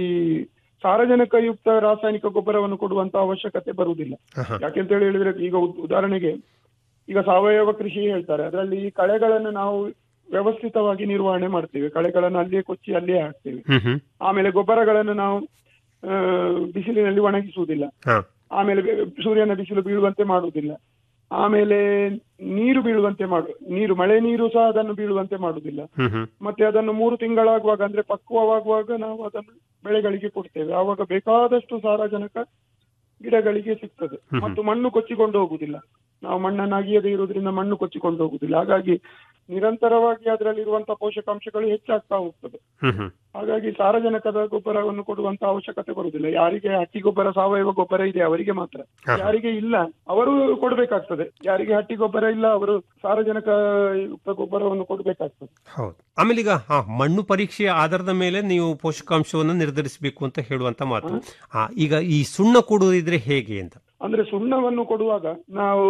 ಸಾರಜನಕಯುಕ್ತ ರಾಸಾಯನಿಕ ಗೊಬ್ಬರವನ್ನು ಕೊಡುವಂತ ಅವಶ್ಯಕತೆ ಬರುವುದಿಲ್ಲ ಹ, ಹ. ಯಾಕೆಂತ ಹೇಳಿ ಹೇಳಿದ್ರೆ ಈಗ ಉದ್- ಉದಾಹರಣೆಗೆ ಈಗ ಸಾವಯವ ಕೃಷಿ ಹೇಳ್ತಾರೆ ಅದರಲ್ಲಿ ಈ ಕಳೆಗಳನ್ನು ನಾವು ವ್ಯವಸ್ಥಿತವಾಗಿ ನಿರ್ವಹಣೆ ಮಾಡ್ತೇವೆ ಕಳೆಗಳನ್ನು ಅಲ್ಲಿಯೇ ಕೊಚ್ಚಿ ಅಲ್ಲಿಯೇ ಹಾಕ್ತೇವೆ ಹ್ಮ್ ಹ್ಮ್ ಆಮೇಲೆ ಗೊಬ್ಬರಗಳನ್ನು ನಾವು ಆ, ಬಿಸಿಲಿನಲ್ಲಿ ಒಣಗಿಸುವುದಿಲ್ಲ ಹ. ಆಮೇಲೆ ಬೆ- ಸೂರ್ಯನ ಬಿಸಿಲು ಬೀಳುವಂತೆ ಮಾಡುವುದಿಲ್ಲ ಆಮೇಲೆ ನೀರು ಬೀಳುವಂತೆ ಮಾಡು ನೀರು ಮಳೆ ನೀರು ಸಹ ಅದನ್ನು ಬೀಳುವಂತೆ ಮಾಡುವುದಿಲ್ಲ ಹ್ಮ್ ಹ್ಮ್ ಮತ್ತೆ ಅದನ್ನು ಮೂರು ತಿಂಗಳಾಗುವಾಗ ಅಂದ್ರೆ ಪಕ್ವವಾಗುವಾಗ ನಾವು ಅದನ್ನು ಬೆಳೆಗಳಿಗೆ ಕೊಡ್ತೇವೆ ಆವಾಗ ಬೇಕಾದಷ್ಟು ಸಾರಜನಕ ಗಿಡಗಳಿಗೆ ಸಿಗ್ತದೆ ಹ್ಮ್. ಮತ್ತು ಮಣ್ಣು ಕೊಚ್ಚಿಕೊಂಡು ಹೋಗುದಿಲ್ಲ ನಾವು ಮಣ್ಣನ್ನು ಅಗಿಯದೇ ಇರುವುದರಿಂದ ಮಣ್ಣು ಕೊಚ್ಚಿಕೊಂಡು ಹೋಗುದಿಲ್ಲ ಹಾಗಾಗಿ ನಿರಂತರವಾಗಿ ಅದರಲ್ಲಿರುವಂತಹ ಪೋಷಕಾಂಶಗಳು ಹೆಚ್ಚಾಗ್ತಾ ಹೋಗ್ತದೆ ಹ್ಮ್ ಹ್ಮ್ ಹಾಗಾಗಿ ಸಾರಜನಕದ ಗೊಬ್ಬರವನ್ನು ಕೊಡುವಂತ ಅವಶ್ಯಕತೆ ಬರುವುದಿಲ್ಲ ಯಾರಿಗೆ ಹಟ್ಟಿ ಗೊಬ್ಬರ ಸಾವಯವ ಗೊಬ್ಬರ ಇದೆ ಅವರಿಗೆ ಮಾತ್ರ ಹಾ. ಯಾರಿಗೆ ಇಲ್ಲ ಅವರು ಕೊಡ್ಬೇಕಾಗ್ತದೆ ಯಾರಿಗೆ ಹಟ್ಟಿ ಗೊಬ್ಬರ ಇಲ್ಲ ಅವರು ಸಾರಜನಕ ಯುಕ್ತ ಗೊಬ್ಬರವನ್ನು ಕೊಡ್ಬೇಕಾಗ್ತದೆ ಹೌದು ಆಮೇಲೆ ಈಗ ಆ, ಮಣ್ಣು ಪರೀಕ್ಷೆಯ ಆಧಾರದ ಮೇಲೆ ನೀವು ಪೋಷಕಾಂಶವನ್ನು ನಿರ್ಧರಿಸಬೇಕು ಅಂತ ಹೇಳುವಂತ ಮಾತು ಆ, ಈಗ ಈ ಸುಣ್ಣ ಕೊಡುವುದಿದ್ರೆ ಹೇಗೆ ಅಂತ ಅಂದ್ರೆ ಸುಣ್ಣವನ್ನು ಕೊಡುವಾಗ ನಾವು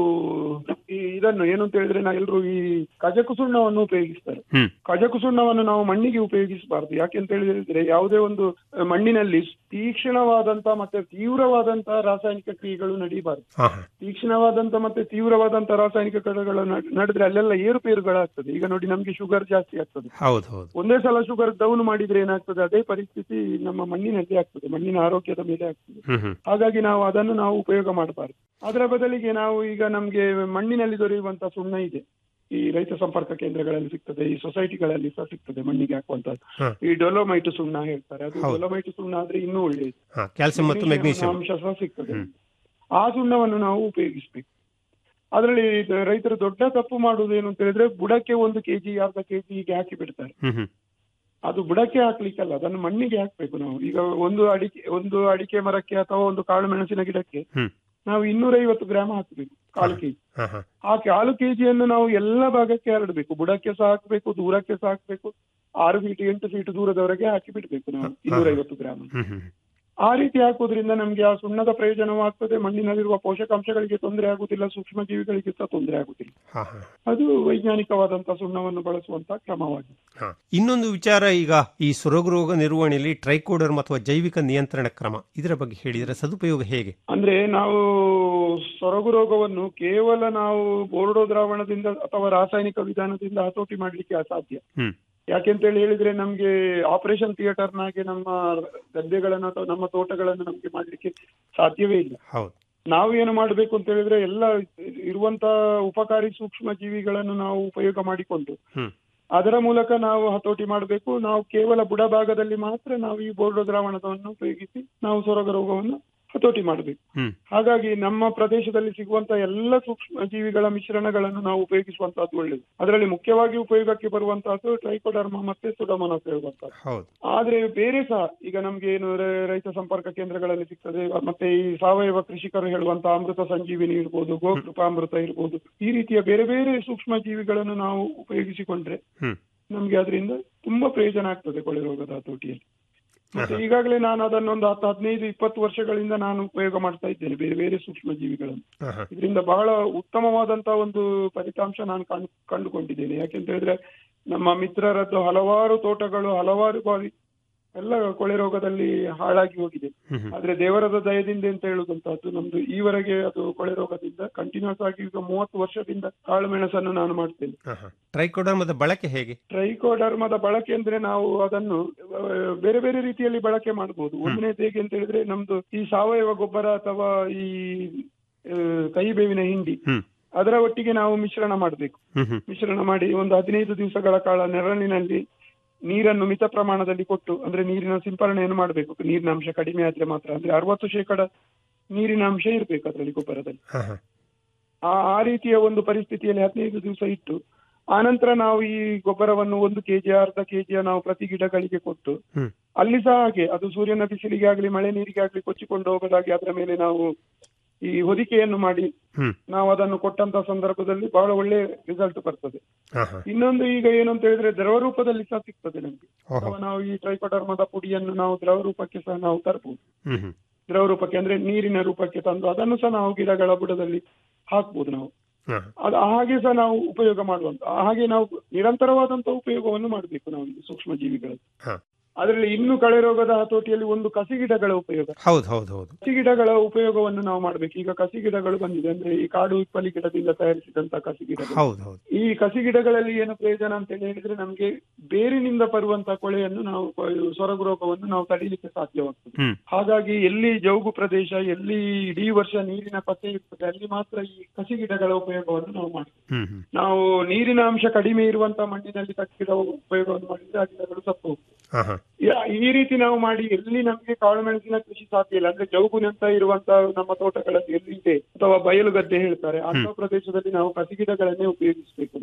ಈ ಇದನ್ನು ಏನು ಅಂತ ಹೇಳಿದ್ರೆ ನಾವು ಎಲ್ಲರೂ ಈ ಕಜಕು ಸುಣ್ಣವನ್ನು ಉಪಯೋಗಿಸ್ತಾರೆ ಹ್ಮ್ ಕಜಕು ಸುಣ್ಣವನ್ನು ನಾವು ಮಣ್ಣಿಗೆ ಉಪಯೋಗಿಸಬಾರ್ದು ಯಾಕೆಂತ ಹೇಳಿದ್ರೆ ಯಾವುದೇ ಒಂದು ಮಣ್ಣಿನಲ್ಲಿ ತೀಕ್ಷ್ಣವಾದಂತ ಮತ್ತೆ ತೀವ್ರವಾದಂತ ರಾಸಾಯನಿಕ ಕ್ರಿಯೆಗಳು ನಡೀಬಾರ್ದು ಹಾ ಹಾ ತೀಕ್ಷ್ಣವಾದಂತ ಮತ್ತೆ ತೀವ್ರವಾದಂತ ರಾಸಾಯನಿಕ ಕ್ರಿಯೆಗಳು ನಡ್- ನಡೆದ್ರೆ ಅಲ್ಲೆಲ್ಲ ಏರುಪೇರುಗಳಾಗ್ತದೆ ಈಗ ನೋಡಿ ನಮ್ಗೆ ಶುಗರ್ ಜಾಸ್ತಿ ಆಗ್ತದೆ ಹೌದು ಹೌದು ಒಂದೇ ಸಲ ಶುಗರ್ ಡೌನ್ ಮಾಡಿದ್ರೆ ಏನಾಗ್ತದೆ ಅದೇ ಪರಿಸ್ಥಿತಿ ನಮ್ಮ ಮಣ್ಣಿನಲ್ಲಿ ಆಗ್ತದೆ ಮಣ್ಣಿನ ಆರೋಗ್ಯದ ಮೇಲೆ ಆಗ್ತದೆ ಹ್ಮ್ ಹ್ಮ್ ಹಾಗಾಗಿ ನಾವು ಅದನ್ನು ನಾವು ಉಪಯೋಗ ಮಾಡಬಾರ್ದು ಅದರ ಬದಲಿಗೆ ನಾವು ಈಗ ನಮ್ಗೆ ಮಣ್ಣಿನಲ್ಲಿ ದೊರೆಯುವಂತ ಸುಣ್ಣ ಇದೆ ಈ ರೈತ ಸಂಪರ್ಕ ಕೇಂದ್ರಗಳಲ್ಲಿ ಸಿಗ್ತದೆ ಈ ಸೊಸೈಟಿಗಳಲ್ಲಿ ಸಹ ಸಿಗ್ತದೆ ಮಣ್ಣಿಗೆ ಹಾಕುವಂತದ್ದು ಹಾ. ಈ ಡೊಲೋಮೈಟ್ ಸುಣ್ಣ ಹೇಳ್ತಾರೆ ಅದು ಹೌದು. ಡೊಲೋಮೈಟ್ ಸುಣ್ಣ ಆದ್ರೆ ಇನ್ನೂ ಒಳ್ಳೆಯದು ಹಾ ಕ್ಯಾಲ್ಸಿಯಂ ಮತ್ತು ಮೆಗ್ನೀಷಿಯಂ ಅಂಶ ಸಹ ಸಿಗ್ತದೆ ಹ್ಮ್. ಆ ಸುಣ್ಣವನ್ನು ನಾವು ಉಪಯೋಗಿಸ್ಬೇಕು ಅದರಲ್ಲಿ ರೈತರು ದೊಡ್ಡ ತಪ್ಪು ಮಾಡುವುದು ಏನು ಅಂತ ಹೇಳಿದ್ರೆ ಬುಡಕ್ಕೆ ಒಂದು ಕೆಜಿ ಅರ್ಧ ಕೆಜಿ ಹೀಗೆ ಹಾಕಿ ಬಿಡ್ತಾರೆ ಹ್ಮ್ ಹ್ಮ್ ಅದು ಬುಡಕ್ಕೆ ಹಾಕ್ಲಿಕ್ಕಲ್ಲ ಅದನ್ನು ಮಣ್ಣಿಗೆ ಹಾಕ್ಬೇಕು ನಾವು ಈಗ ಒಂದು ಅಡಿಕೆ ಒಂದು ಅಡಿಕೆ ಮರಕ್ಕೆ ಅಥವಾ ಒಂದು ಕಾಳು ಮೆಣಸಿನ ಗಿಡಕ್ಕೆ ಹ್ಮ್. ನಾವು ಇನ್ನೂರೈವತ್ತು ಗ್ರಾಮ್ ಹಾಕಬೇಕು ಕಾಲು ಕೆಜಿ ಹಾ ಹಾ ಆ ಕಾಲು ಕೆಜಿಯನ್ನು ನಾವು ಎಲ್ಲ ಭಾಗಕ್ಕೆ ಹರಡಬೇಕು ಬುಡಕ್ಕೆ ಸಹ ಹಾಕ್ಬೇಕು ದೂರಕ್ಕೆ ಸಹ ಹಾಕ್ಬೇಕು ಆರು ಫೀಟ್ ಎಂಟು ಫೀಟ್ ದೂರದವರೆಗೆ ಹಾಕಿ ಬಿಡ್ಬೇಕು ನಾವು ಇನ್ನೂರೈವತ್ತು ಗ್ರಾಮ್ ಹ್ಮ್ ಹ್ಮ್ ಆ ರೀತಿ ಹಾಕೋದ್ರಿಂದ ನಮ್ಗೆ ಆ ಸುಣ್ಣದ ಪ್ರಯೋಜನವೂ ಆಗ್ತದೆ ಮಣ್ಣಿನಲ್ಲಿರುವ ಪೋಷಕಾಂಶಗಳಿಗೆ ತೊಂದರೆ ಆಗುದಿಲ್ಲ ಸೂಕ್ಷ್ಮ ಜೀವಿಗಳಿಗೆ ಸಹ ತೊಂದರೆ ಆಗುದಿಲ್ಲ ಹಾ ಹಾ ಅದು ವೈಜ್ಞಾನಿಕವಾದಂತಹ ಸುಣ್ಣವನ್ನು ಬಳಸುವಂತ ಕ್ರಮವಾಗಿದೆ ಹಾ. ಇನ್ನೊಂದು ವಿಚಾರ ಈಗ ಈ ಸೊರಗು ರೋಗ ನಿರ್ವಹಣೆಯಲ್ಲಿ ಟ್ರೈಕೋಡರ್ಮ್ ಅಥವಾ ಜೈವಿಕ ನಿಯಂತ್ರಣ ಕ್ರಮ ಇದರ ಬಗ್ಗೆ ಹೇಳಿದರೆ ಸದುಪಯೋಗ ಹೇಗೆ ಅಂದ್ರೆ ನಾವು ಸೊರಗು ರೋಗವನ್ನು ಕೇವಲ ನಾವು ಬೋರ್ಡೋ ದ್ರಾವಣದಿಂದ ಅಥವಾ ರಾಸಾಯನಿಕ ವಿಧಾನದಿಂದ ಹತೋಟಿ ಮಾಡ್ಲಿಕ್ಕೆ ಅಸಾಧ್ಯ ಹ್ಮ್ ಯಾಕೆಂತ ಹೇಳಿ ಹೇಳಿದ್ರೆ ನಮ್ಗೆ ಆಪರೇಷನ್ ಥಿಯೇಟರ್ನಾಗೆ ನಮ್ಮ ಗದ್ದೆಗಳನ್ನು ಅಥವಾ ನಮ್ಮ ತೋಟಗಳನ್ನು ನಮ್ಗೆ ಮಾಡ್ಲಿಕ್ಕೆ ಸಾಧ್ಯವೇ ಇಲ್ಲ ಹೌದು ನಾವು ಏನು ಮಾಡಬೇಕು ಅಂತ ಹೇಳಿದ್ರೆ ಎಲ್ಲ ಇರುವಂತ ಉಪಕಾರಿ ಸೂಕ್ಷ್ಮ ಜೀವಿಗಳನ್ನು ನಾವು ಉಪಯೋಗ ಮಾಡಿಕೊಂಡು ಹ್ಮ್ ಅದರ ಮೂಲಕ ನಾವು ಹತೋಟಿ ಮಾಡಬೇಕು ನಾವು ಕೇವಲ ಬುಡಭಾಗದಲ್ಲಿ ಮಾತ್ರ ನಾವು ಈ ಬೋರ್ಡೋ ದ್ರಾವಣವನ್ನು ಉಪಯೋಗಿಸಿ ನಾವು ಸೊರಗ ರೋಗವನ್ನು ಹತೋಟಿ ಮಾಡಬೇಕು ಹ್ಮ್ ಹಾಗಾಗಿ ನಮ್ಮ ಪ್ರದೇಶದಲ್ಲಿ ಸಿಗುವಂತ ಎಲ್ಲ ಸೂಕ್ಷ್ಮ ಜೀವಿಗಳ ಮಿಶ್ರಣಗಳನ್ನು ನಾವು ಉಪಯೋಗಿಸುವಂತಹದ್ದು ಒಳ್ಳೆಯದು ಅದರಲ್ಲಿ ಮುಖ್ಯವಾಗಿ ಉಪಯೋಗಕ್ಕೆ ಬರುವಂತಹದ್ದು ಟ್ರೈಕೋಡರ್ಮ ಮತ್ತೆ ಸುಡಮನಸ್ ಹೇಳುವಂತಹದ್ದು ಹೌದು ಆದ್ರೆ ಬೇರೆ ಸಹ ಈಗ ನಮ್ಗೆ ಏನು ರೈ- ರೈತ ಸಂಪರ್ಕ ಕೇಂದ್ರಗಳಲ್ಲಿ ಸಿಗ್ತದೆ ಮತ್ತೆ ಈ ಸಾವಯವ ಕೃಷಿಕರು ಹೇಳುವಂತ ಅಮೃತ ಸಂಜೀವಿನಿ ಇರ್ಬೋದು ಗೋಕೃಪಾಮೃತ ಇರ್ಬೋದು ಈ ರೀತಿಯ ಬೇರೆ ಬೇರೆ ಸೂಕ್ಷ್ಮ ಜೀವಿಗಳನ್ನು ನಾವು ಉಪಯೋಗಿಸಿಕೊಂಡ್ರೆ ಹ್ಮ್ ನಮ್ಗೆ ಅದರಿಂದ ತುಂಬಾ ಪ್ರಯೋಜನ ಆಗ್ತದೆ ಕೊಳೆ ರೋಗದ ಹತೋಟಿಯಲ್ಲಿ ಮತ್ತೆ ಈಗಾಗಲೇ ನಾನು ಅದನ್ನೊಂದು ಹತ್ತು ಹದಿನೈದು ಇಪ್ಪತ್ತು ವರ್ಷಗಳಿಂದ ನಾನು ಉಪಯೋಗ ಮಾಡ್ತಾ ಇದ್ದೇನೆ ಬೇರೆ ಬೇರೆ ಸೂಕ್ಷ್ಮ ಜೀವಿಗಳನ್ನು ಹಾ ಹಾ ಇದರಿಂದ ಬಹಳ ಉತ್ತಮವಾದಂತಹ ಒಂದು ಫಲಿತಾಂಶ ನಾನು ಕಂಡು ಕಂಡುಕೊಂಡಿದ್ದೇನೆ ಯಾಕೆಂತ ಹೇಳಿದ್ರೆ ನಮ್ಮ ಮಿತ್ರರದ್ದು ಹಲವಾರು ತೋಟಗಳು ಹಲವಾರು ಬಾರಿ ಎಲ್ಲ ಕೊಳೆ ರೋಗದಲ್ಲಿ ಹಾಳಾಗಿ ಹೋಗಿದೆ ಹ್ಮ್ ಹ್ಮ್. ಆದ್ರೆ ದೇವರದ ದಯದಿಂದ ಅಂತ ಹೇಳುದಂತಹದ್ದು ನಮ್ದು ಈವರೆಗೆ ಅದು ಕೊಳೆ ರೋಗದಿಂದ ಕಂಟಿನ್ಯೂಸ್ ಆಗಿ ಈಗ ಮೂವತ್ತು ವರ್ಷದಿಂದ ಕಾಳು ಮೆಣಸನ್ನು ನಾನು ಮಾಡ್ತೇನೆ ಹಾ ಹಾ ಟ್ರೈಕೋಡರ್ಮದ ಬಳಕೆ ಹೇಗೆ ಟ್ರೈಕೋಡರ್ಮದ ಬಳಕೆ ಅಂದ್ರೆ ನಾವು ಅದನ್ನು ಆ, ಬೇರೆ ಬೇರೆ ರೀತಿಯಲ್ಲಿ ಬಳಕೆ ಮಾಡಬಹುದು ಒಂದನೇದು ಹೇಗೆ ಅಂತ ಹೇಳಿದ್ರೆ ನಮ್ದು ಈ ಸಾವಯವ ಗೊಬ್ಬರ ಅಥವಾ ಈ ಆ, ಕಹಿ ಬೇವಿನ ಹಿಂಡಿ ಹ್ಮ್ ಅದರ ಒಟ್ಟಿಗೆ ನಾವು ಮಿಶ್ರಣ ಮಾಡಬೇಕು ಹ್ಮ್ ಹ್ಮ್ ಮಿಶ್ರಣ ಮಾಡಿ ಒಂದು ಹದಿನೈದು ದಿವಸಗಳ ಕಾಲ ನೆರಳಿನಲ್ಲಿ ನೀರನ್ನು ಮಿತ ಪ್ರಮಾಣದಲ್ಲಿ ಕೊಟ್ಟು ಅಂದ್ರೆ ನೀರಿನ ಸಿಂಪರಣೆಯನ್ನು ಮಾಡಬೇಕು ನೀರಿನ ಅಂಶ ಕಡಿಮೆ ಆದ್ರೆ ಮಾತ್ರ ಅಂದ್ರೆ ಅರವತ್ತು ಶೇಕಡ ನೀರಿನ ಅಂಶ ಇರಬೇಕು ಅದರಲ್ಲಿ ಗೊಬ್ಬರದಲ್ಲಿ ಹಾ ಹಾ ಆ ಆ ರೀತಿಯ ಒಂದು ಪರಿಸ್ಥಿತಿಯಲ್ಲಿ ಹದಿನೈದು ದಿವಸ ಇಟ್ಟು ಆನಂತರ ನಾವು ಈ ಗೊಬ್ಬರವನ್ನು ಒಂದು ಕೆಜಿ ಅರ್ಧ ಕೆಜಿಯ ನಾವು ಪ್ರತಿ ಗಿಡಗಳಿಗೆ ಕೊಟ್ಟು ಹ್ಮ್ ಅಲ್ಲಿ ಸಹ ಹಾಗೆ ಅದು ಸೂರ್ಯನ ಬಿಸಿಲಿಗೆ ಆಗ್ಲಿ ಮಳೆ ನೀರಿಗೆ ಆಗ್ಲಿ ಕೊಚ್ಚಿಕೊಂಡು ಹೋಗದಾಗಿ ಅದರ ಮೇಲೆ ನಾವು ಈ ಹೊದಿಕೆಯನ್ನು ಮಾಡಿ ಹ್ಮ್ ನಾವು ಅದನ್ನು ಕೊಟ್ಟಂತ ಸಂದರ್ಭದಲ್ಲಿ ಬಹಳ ಒಳ್ಳೆ ರಿಸಲ್ಟ್ ಬರ್ತದೆ ಹಾ ಹಾ ಇನ್ನೊಂದು ಈಗ ಏನು ಅಂತ ಹೇಳಿದ್ರೆ ದ್ರವ ರೂಪದಲ್ಲಿ ಸಹ ಸಿಗ್ತದೆ ನಮ್ಗೆ ಓಹೋ ಅಥವಾ ನಾವು ಈ ಟ್ರೈಕೋಡರ್ಮದ ಪುಡಿಯನ್ನು ನಾವು ದ್ರವ ರೂಪಕ್ಕೆ ಸಹ ನಾವು ತರಬಹುದು ಹ್ಮ್ ಹ್ಮ್ ದ್ರವ ರೂಪಕ್ಕೆ ಅಂದ್ರೆ ನೀರಿನ ರೂಪಕ್ಕೆ ತಂದು ಅದನ್ನು ಸಹ ನಾವು ಗಿಡಗಳ ಬುಡದಲ್ಲಿ ಹಾಕ್ಬೋದು ನಾವು ಹಾ ಅದು ಹಾಗೆ ಸಹ ನಾವು ಉಪಯೋಗ ಮಾಡುವಂತ ಹಾಗೆ ನಾವು ನಿರಂತರವಾದಂತ ಉಪಯೋಗವನ್ನು ಮಾಡಬೇಕು ನಾವು ಈ ಸೂಕ್ಷ್ಮ ಜೀವಿಗಳಲ್ಲಿ ಹಾ ಅದರಲ್ಲಿ ಇನ್ನು ಕಳೆ ರೋಗದ ಹತೋಟಿಯಲ್ಲಿ ಒಂದು ಕಸಿ ಗಿಡಗಳ ಉಪಯೋಗ ಹೌದು ಹೌದು ಹೌದು ಕಸಿ ಗಿಡಗಳ ಉಪಯೋಗವನ್ನು ನಾವು ಮಾಡಬೇಕು ಈಗ ಕಸಿ ಗಿಡಗಳು ಬಂದಿದೆ ಅಂದ್ರೆ ಈ ಕಾಡು ಇಪ್ಪಲಿ ಗಿಡದಿಂದ ತಯಾರಿಸಿದಂತ ಕಸಿ ಗಿಡಗಳು ಹೌದು ಹೌದು ಈ ಕಸಿ ಗಿಡಗಳಲ್ಲಿ ಏನು ಪ್ರಯೋಜನ ಅಂತ ಹೇಳಿ ಹೇಳಿದ್ರೆ ನಮ್ಗೆ ಬೇರಿನಿಂದ ಬರುವಂತಹ ಕೊಳೆಯನ್ನು ನಾವು ಸೊರಗು ರೋಗವನ್ನು ನಾವು ತಡೀಲಿಕ್ಕೆ ಸಾಧ್ಯವಾಗ್ತದೆ ಹ್ಮ್ ಹಾಗಾಗಿ ಎಲ್ಲಿ ಜೌಗು ಪ್ರದೇಶ ಎಲ್ಲಿ ಇಡೀ ವರ್ಷ ನೀರಿನ ಪತ್ತೆ ಇರ್ತದೆ ಅಲ್ಲಿ ಮಾತ್ರ ಈ ಕಸಿ ಗಿಡಗಳ ಉಪಯೋಗವನ್ನು ನಾವು ಮಾಡ್ತೀವಿ ಹ್ಮ್ ಹ್ಮ್ ನಾವು ನೀರಿನ ಅಂಶ ಕಡಿಮೆ ಇರುವಂತಹ ಮಣ್ಣಿನಲ್ಲಿ ಕಸಿ ಗಿಡ ಉಪಯೋಗವನ್ನು ಮಾಡಿದ್ರೆ ಆ ಗಿಡಗಳು ಸತ್ತು ಹೋಗ್ತವೆ. ಹಾ ಹಾ ಯಾ- ಈ ರೀತಿ ನಾವು ಮಾಡಿ ಎಲ್ಲಿ ನಮ್ಗೆ ಕಾಳು ಮೆಣಸಿನ ಕೃಷಿ ಸಾಧ್ಯ ಇಲ್ಲ ಅಂದ್ರೆ ಜೌಗುನಂತ ಇರುವಂತಹ ನಮ್ಮ ತೋಟಗಳಲ್ಲಿ ಎಲ್ಲಿ ಇದೆ ಅಥವಾ ಬಯಲು ಗದ್ದೆ ಹೇಳ್ತಾರೆ ಅಂತ ಪ್ರದೇಶದಲ್ಲಿ ನಾವು ಕಸಿ ಗಿಡಗಳನ್ನೇ ಉಪಯೋಗಿಸಬೇಕು ನಾವು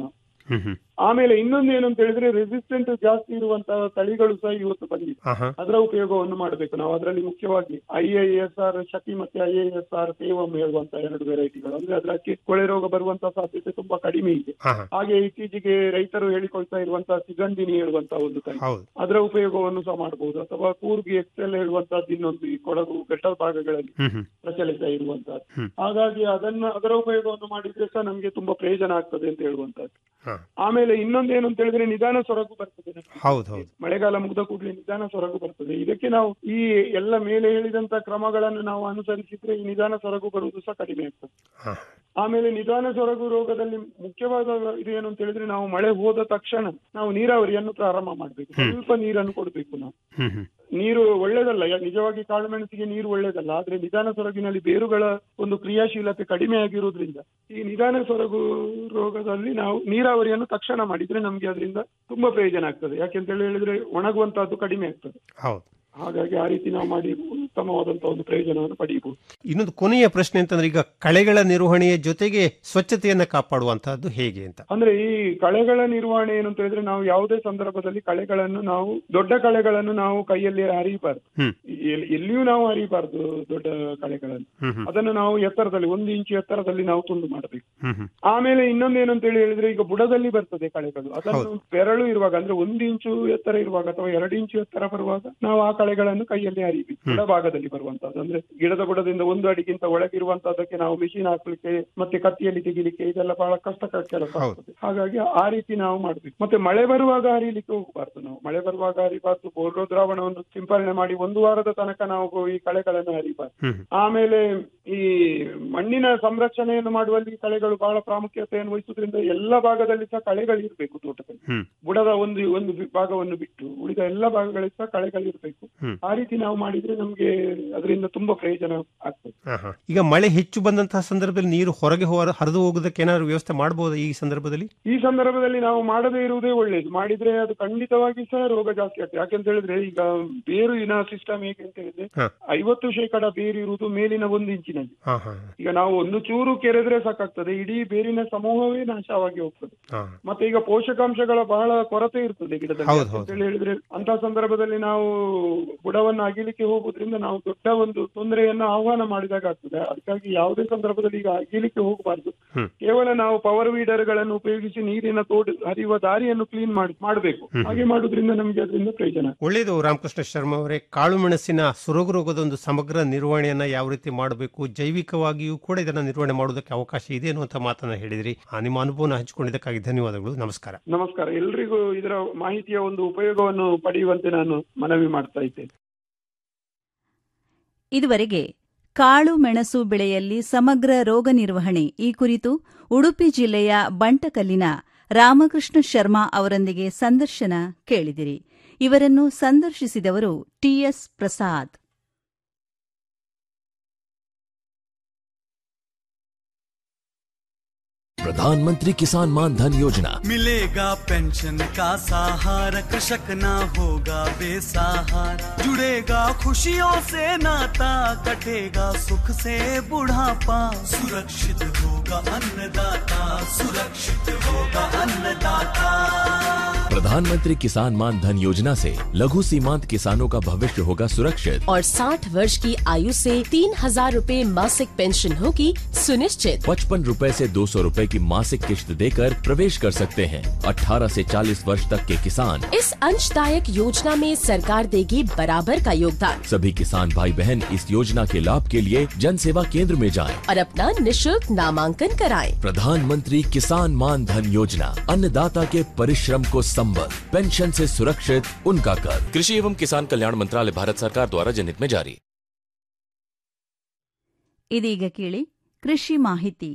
ಹ್ಮ್ ಹ್ಮ್ ಆಮೇಲೆ ಇನ್ನೊಂದು ಏನು ಅಂತ ಹೇಳಿದ್ರೆ ರೆಸಿಸ್ಟೆಂಟ್ ಜಾಸ್ತಿ ಇರುವಂತಹ ತಳಿಗಳು ಸಹ ಇವತ್ತು ಬಂದಿದೆ ಹಾ ಹಾ ಅದರ ಉಪಯೋಗವನ್ನು ಮಾಡಬೇಕು ನಾವು ಅದರಲ್ಲಿ ಮುಖ್ಯವಾಗಿ I I S R Shakthi ಮತ್ತೆ ಐ ಐ ಎಸ್ ಆರ್ ಸೇವಂ ಹೇಳುವಂತ ಎರಡು ವೆರೈಟಿಗಳು ಅಂದ್ರೆ ಅದಕ್ಕೆ ಕೊಳೆ ರೋಗ ಬರುವಂತಹ ಸಾಧ್ಯತೆ ತುಂಬಾ ಕಡಿಮೆ ಇದೆ ಹಾ ಹಾ ಹಾಗೆ ಇತ್ತೀಚೆಗೆ ರೈತರು ಹೇಳಿಕೊಳ್ತಾ ಇರುವಂತಹ ಸಿಗಂದಿನಿ ಹೇಳುವಂತಹ ಒಂದು ತಳಿ ಹೌದು ಅದರ ಉಪಯೋಗವನ್ನು ಸಹ ಮಾಡಬಹುದು ಅಥವಾ ಕೂರ್ಗಿ ಎಕ್ಸೆಲ್ ಹೇಳುವಂತಹದ್ದು ಇನ್ನೊಂದು ಈ ಕೊಡಗು ಘಟ್ಟ ಭಾಗಗಳಲ್ಲಿ ಹ್ಮ್ ಹ್ಮ್ ಪ್ರಚಲಿತ ಇರುವಂತಹದ್ದು ಹ್ಮ್. ಹಾಗಾಗಿ ಅದನ್ನ ಅದರ ಉಪಯೋಗವನ್ನು ಮಾಡಿದ್ರೆ ಸಹ ನಮ್ಗೆ ತುಂಬಾ ಪ್ರಯೋಜನ ಆಗ್ತದೆ ಅಂತ ಹೇಳುವಂತಹದ್ದು ಹಾ ಆಮೇಲೆ ಇನ್ನೊಂದು ಏನು ಅಂತ ಹೇಳಿದ್ರೆ ನಿಧಾನ ಸೊರಗು ಬರ್ತದೆ ನಮ್ಗೆ. ಹೌದು ಹೌದು ಮಳೆಗಾಲ ಮುಗಿದ ಕೂಡಲೇ ನಿಧಾನ ಸೊರಗು ಬರ್ತದೆ ಇದಕ್ಕೆ ನಾವು ಈ ಎಲ್ಲ ಮೇಲೆ ಹೇಳಿದಂತ ಕ್ರಮಗಳನ್ನು ನಾವು ಅನುಸರಿಸಿದ್ರೆ ಈ ನಿಧಾನ ಸೊರಗು ಬರುವುದು ಸಹ ಕಡಿಮೆ ಆಗ್ತದೆ ಹಾ ಆಮೇಲೆ ನಿಧಾನ ಸೊರಗು ರೋಗದಲ್ಲಿ ಮುಖ್ಯವಾದ ಇದು ಏನು ಅಂತ ಹೇಳಿದ್ರೆ ನಾವು ಮಳೆ ಹೋದ ತಕ್ಷಣ ನಾವು ನೀರಾವರಿಯನ್ನು ಪ್ರಾರಂಭ ಮಾಡಬೇಕು ಸ್ವಲ್ಪ ನೀರನ್ನು ಕೊಡಬೇಕು ನಾವು ಹ್ಮ್ ಹ್ಮ್ ನೀರು ಒಳ್ಳೇದಲ್ಲ ಯಾ- ನಿಜವಾಗಿ ಕಾಳುಮೆಣಸಿಗೆ ನೀರು ಒಳ್ಳೇದಲ್ಲ ಆದ್ರೆ ನಿಧಾನ ಸೊರಗಿನಲ್ಲಿ ಬೇರುಗಳ ಒಂದು ಕ್ರಿಯಾಶೀಲತೆ ಕಡಿಮೆ ಆಗಿರುವುದರಿಂದ ಈ ನಿಧಾನ ಸೊರಗು ರೋಗದಲ್ಲಿ ನಾವು ನೀರಾವರಿಯನ್ನು ತಕ್ಷಣ ಮಾಡಿದ್ರೆ ನಮ್ಗೆ ಅದರಿಂದ ತುಂಬಾ ಪ್ರಯೋಜನ ಆಗ್ತದೆ ಯಾಕೆಂತ ಹೇಳಿ ಹೇಳಿದ್ರೆ ಒಣಗುವಂತಹದ್ದು ಕಡಿಮೆ ಆಗ್ತದೆ ಹೌದು ಹಾಗಾಗಿ ಆ ರೀತಿ ನಾವು ಮಾಡಿ ಉತ್ತಮವಾದಂತಹ ಒಂದು ಪ್ರಯೋಜನವನ್ನು ಪಡೆಯಬಹುದು ಇನ್ನೊಂದು ಕೊನೆಯ ಪ್ರಶ್ನೆ ಅಂತಂದ್ರೆ ಈಗ ಕಳೆಗಳ ನಿರ್ವಹಣೆಯ ಜೊತೆಗೆ ಸ್ವಚ್ಛತೆಯನ್ನ ಕಾಪಾಡುವಂತಹದ್ದು ಹೇಗೆ ಅಂತ ಅಂದ್ರೆ ಈ ಕಳೆಗಳ ನಿರ್ವಹಣೆ ಏನು ಅಂತ ಹೇಳಿದ್ರೆ ನಾವು ಯಾವುದೇ ಸಂದರ್ಭದಲ್ಲಿ ಕಳೆಗಳನ್ನು ನಾವು ದೊಡ್ಡ ಕಳೆಗಳನ್ನು ನಾವು ಕೈಯಲ್ಲಿ ಹರಿಯಬಾರ್ದು ಹ್ಮ್ ಎಲ್- ಎಲ್ಲಿಯೂ ನಾವು ಹರಿಯಬಾರ್ದು ದೊಡ್ಡ ಕಳೆಗಳನ್ನು ಹ್ಮ್ ಹ್ಮ್ ಅದನ್ನು ನಾವು ಎತ್ತರದಲ್ಲಿ ಒಂದು ಇಂಚು ಎತ್ತರದಲ್ಲಿ ನಾವು ತುಂಡು ಮಾಡಬೇಕು ಹ್ಮ್ ಹ್ಮ್ ಆಮೇಲೆ ಇನ್ನೊಂದು ಏನು ಅಂತ ಹೇಳಿ ಹೇಳಿದ್ರೆ ಈಗ ಬುಡದಲ್ಲಿ ಬರ್ತದೆ ಕಳೆಗಳು ಅದನ್ನು ಬೆರಳು ಇರುವಾಗ ಅಂದ್ರೆ ಒಂದು ಇಂಚು ಎತ್ತರ ಇರುವಾಗ ಅಥವಾ ಎರಡು ಇಂಚು ಎತ್ತರ ಬರುವಾಗ ನಾವು ಆ ಕಳೆಗಳನ್ನು ಕೈಯಲ್ಲಿ ಹರಿಬೇಕು ಬುಡ ಭಾಗದಲ್ಲಿ ಬರುವಂತಹದ್ದು ಅಂದ್ರೆ ಗಿಡದ ಬುಡದಿಂದ ಒಂದು ಅಡಿಗಿಂತ ಒಳಗಿರುವಂತಹದಕ್ಕೆ ನಾವು ಮಿಷಿನ್ ಹಾಕ್ಲಿಕ್ಕೆ ಮತ್ತೆ ಕತ್ತಿಯಲ್ಲಿ ತೆಗಿಲಿಕ್ಕೆ ಇದೆಲ್ಲ ಬಹಳ ಕಷ್ಟಕರ ಕೆಲಸ ಆಗ್ತದೆ ಹಾಗಾಗಿ ಆ ರೀತಿ ನಾವು ಮಾಡ್ಬೇಕು ಮತ್ತೆ ಮಳೆ ಬರುವಾಗ ಹರಿಲಿಕ್ಕೆ ಹೋಗಬಾರ್ದು ನಾವು ಮಳೆ ಬರುವಾಗ ಹರಿಬಾರ್ದು ಬೋರ್ಡೋ ದ್ರಾವಣವನ್ನು ಸಿಂಪರಣೆ ಮಾಡಿ ಒಂದು ವಾರದ ತನಕ ನಾವು ಈ ಕಳೆಗಳನ್ನು ಹರಿಬಾರ್ದು ಹ್ಮ್ ಆಮೇಲೆ ಈ ಮಣ್ಣಿನ ಸಂರಕ್ಷಣೆಯನ್ನು ಮಾಡುವಲ್ಲಿ ಕಳೆಗಳು ಬಹಳ ಪ್ರಾಮುಖ್ಯತೆಯನ್ನು ವಹಿಸುವುದರಿಂದ ಎಲ್ಲ ಭಾಗದಲ್ಲಿ ಸಹ ಕಳೆಗಳು ಇರಬೇಕು ತೋಟದಲ್ಲಿ ಹ್ಮ್ ಬುಡದ ಒಂದು ಒಂದು ವಿ- ಭಾಗವನ್ನು ಬಿಟ್ಟು ಉಳಿದ ಎಲ್ಲ ಭಾಗಗಳಲ್ಲಿ ಸಹ ಕಳೆಗಳು ಇರಬೇಕು ಹ್ಮ್. ಆ ರೀತಿ ನಾವು ಮಾಡಿದ್ರೆ ನಮ್ಗೆ ಅದರಿಂದ ತುಂಬಾ ಪ್ರಯೋಜನ ಆಗ್ತದೆ ಹಾ, ಹಾ. ಈಗ ಮಳೆ ಹೆಚ್ಚು ಬಂದಂತಹ ಸಂದರ್ಭದಲ್ಲಿ ನೀರು ಹೊರಗೆ ಹೊರ- ಹರಿದು ಹೋಗೋದಕ್ಕೆ ಏನಾದ್ರು ವ್ಯವಸ್ಥೆ ಮಾಡಬಹುದಾ ಈ ಸಂದರ್ಭದಲ್ಲಿ ಈ ಸಂದರ್ಭದಲ್ಲಿ ನಾವು ಮಾಡದೇ ಇರುವುದೇ ಒಳ್ಳೆಯದು ಮಾಡಿದ್ರೆ ಅದು ಖಂಡಿತವಾಗಿ ಸಹ ರೋಗ ಜಾಸ್ತಿ ಆಗ್ತದೆ ಯಾಕೆಂತ ಹೇಳಿದ್ರೆ ಈಗ ಬೇರಿನ ಸಿಸ್ಟಮ್ ಹೇಗೆ ಅಂತ ಹೇಳಿದ್ರೆ ಹಾ. ಐವತ್ತು ಶೇಕಡ ಬೇರು ಇರುವುದು ಮೇಲಿನ ಒಂದು ಇಂಚಿನಲ್ಲಿ ಹಾ ಹಾ ಈಗ ನಾವು ಒಂದು ಚೂರು ಕೆರೆದ್ರೆ ಸಾಕಾಗ್ತದೆ ಇಡೀ ಬೇರಿನ ಸಮೂಹವೇ ನಾಶವಾಗಿ ಹೋಗ್ತದೆ ಹಾ ಮತ್ತೆ ಈಗ ಪೋಷಕಾಂಶಗಳ ಬಹಳ ಕೊರತೆ ಇರ್ತದೆ ಗಿಡದಲ್ಲಿ ಹೌದು, ಯಾಕೆ ಹೌದು. ಅಂತ ಹೇಳಿ ಹೇಳಿದ್ರೆ ಅಂತ ಸಂದರ್ಭದಲ್ಲಿ ನಾವು ಬುಡವನ್ನು ಅಗಿಲಿಕ್ಕೆ ಹೋಗುದ್ರಿಂದ ನಾವು ದೊಡ್ಡ ಒಂದು ತೊಂದರೆಯನ್ನು ಆಹ್ವಾನ ಮಾಡಿದಾಗ ಆಗ್ತದೆ ಅದಕ್ಕಾಗಿ ಯಾವುದೇ ಸಂದರ್ಭದಲ್ಲಿ ಈಗ ಅಗಿಲಿಕ್ಕೆ ಹೋಗಬಾರ್ದು ಹ್ಮ್. ಕೇವಲ ನಾವು ಪವರ್ ವೀಡರ್ ಗಳನ್ನು ಉಪಯೋಗಿಸಿ ನೀರಿನ ತೋಡು ಹರಿಯುವ ದಾರಿಯನ್ನು ಕ್ಲೀನ್ ಮಾಡಿ ಮಾಡಬೇಕು ಹ್ಮ್. ಹಾಗೆ ಮಾಡುದ್ರಿಂದ ನಮಗೆ ಅದರಿಂದ ಪ್ರಯೋಜನ ಒಳ್ಳೆಯದು ರಾಮಕೃಷ್ಣ ಶರ್ಮಾ ಅವರೇ ಕಾಳು ಮೆಣಸಿನ ಸುರಗು ರೋಗದ ಒಂದು ಸಮಗ್ರ ನಿರ್ವಹಣೆಯನ್ನ ಯಾವ ರೀತಿ ಮಾಡಬೇಕು ಜೈವಿಕವಾಗಿಯೂ ಕೂಡ ಇದನ್ನ ನಿರ್ವಹಣೆ ಮಾಡೋದಕ್ಕೆ ಅವಕಾಶ ಇದೆ ಅನ್ನುವಂಥ ಮಾತನ್ನ ಹೇಳಿದ್ರಿ ಆ, ನಿಮ್ಮ ಅನುಭವನ ಹಂಚಿಕೊಂಡಿದ್ದಕ್ಕಾಗಿ ಧನ್ಯವಾದಗಳು ನಮಸ್ಕಾರ ನಮಸ್ಕಾರ ಎಲ್ರಿಗೂ ಇದರ ಮಾಹಿತಿಯ ಒಂದು ಉಪಯೋಗವನ್ನು ಪಡೆಯುವಂತೆ ನಾನು ಮನವಿ ಮಾಡ್ತಾ ಇದ್ದೇನೆ ಇದುವರೆಗೆ ಕಾಳು ಮೆಣಸು ಬೆಳೆಯಲ್ಲಿ ಸಮಗ್ರ ರೋಗ ನಿರ್ವಹಣೆ ಈ ಕುರಿತು ಉಡುಪಿ ಜಿಲ್ಲೆಯ ಬಂಟಕಲ್ಲಿನ ರಾಮಕೃಷ್ಣ ಶರ್ಮಾ ಅವರೊಂದಿಗೆ ಸಂದರ್ಶನ ಕೇಳಿದಿರಿ ಇವರನ್ನು ಸಂದರ್ಶಿಸಿದವರು ಟಿಎಸ್ ಪ್ರಸಾದ್ प्रधानमंत्री किसान मान धन योजना मिलेगा पेंशन का सहारा कृषक ना होगा बेसहारा जुड़ेगा खुशियों से नाता कटेगा सुख से बुढ़ापा सुरक्षित होगा अन्नदाता सुरक्षित होगा अन्नदाता प्रधानमंत्री किसान मान धन योजना से लघु सीमांत किसानों का भविष्य होगा सुरक्षित और 60 वर्ष की आयु से तीन हजार रूपए मासिक पेंशन होगी सुनिश्चित पचपन रूपए ऐसी दो सौ रूपए की मासिक किश्त देकर प्रवेश कर सकते हैं 18 से 40 वर्ष तक के किसान इस अंशदायक योजना में सरकार देगी बराबर का योगदान सभी किसान भाई बहन इस योजना के लाभ के लिए जन सेवा केंद्र में जाएं। और अपना निशुल्क नामांकन कराएं। प्रधानमंत्री किसान मान धन योजना अन्नदाता के परिश्रम को संबल पेंशन से सुरक्षित उनका कर कृषि एवं किसान कल्याण मंत्रालय भारत सरकार द्वारा जनहित में जारी ಇದೀಗ ಕೇಳಿ ಕೃಷಿ ಮಾಹಿತಿ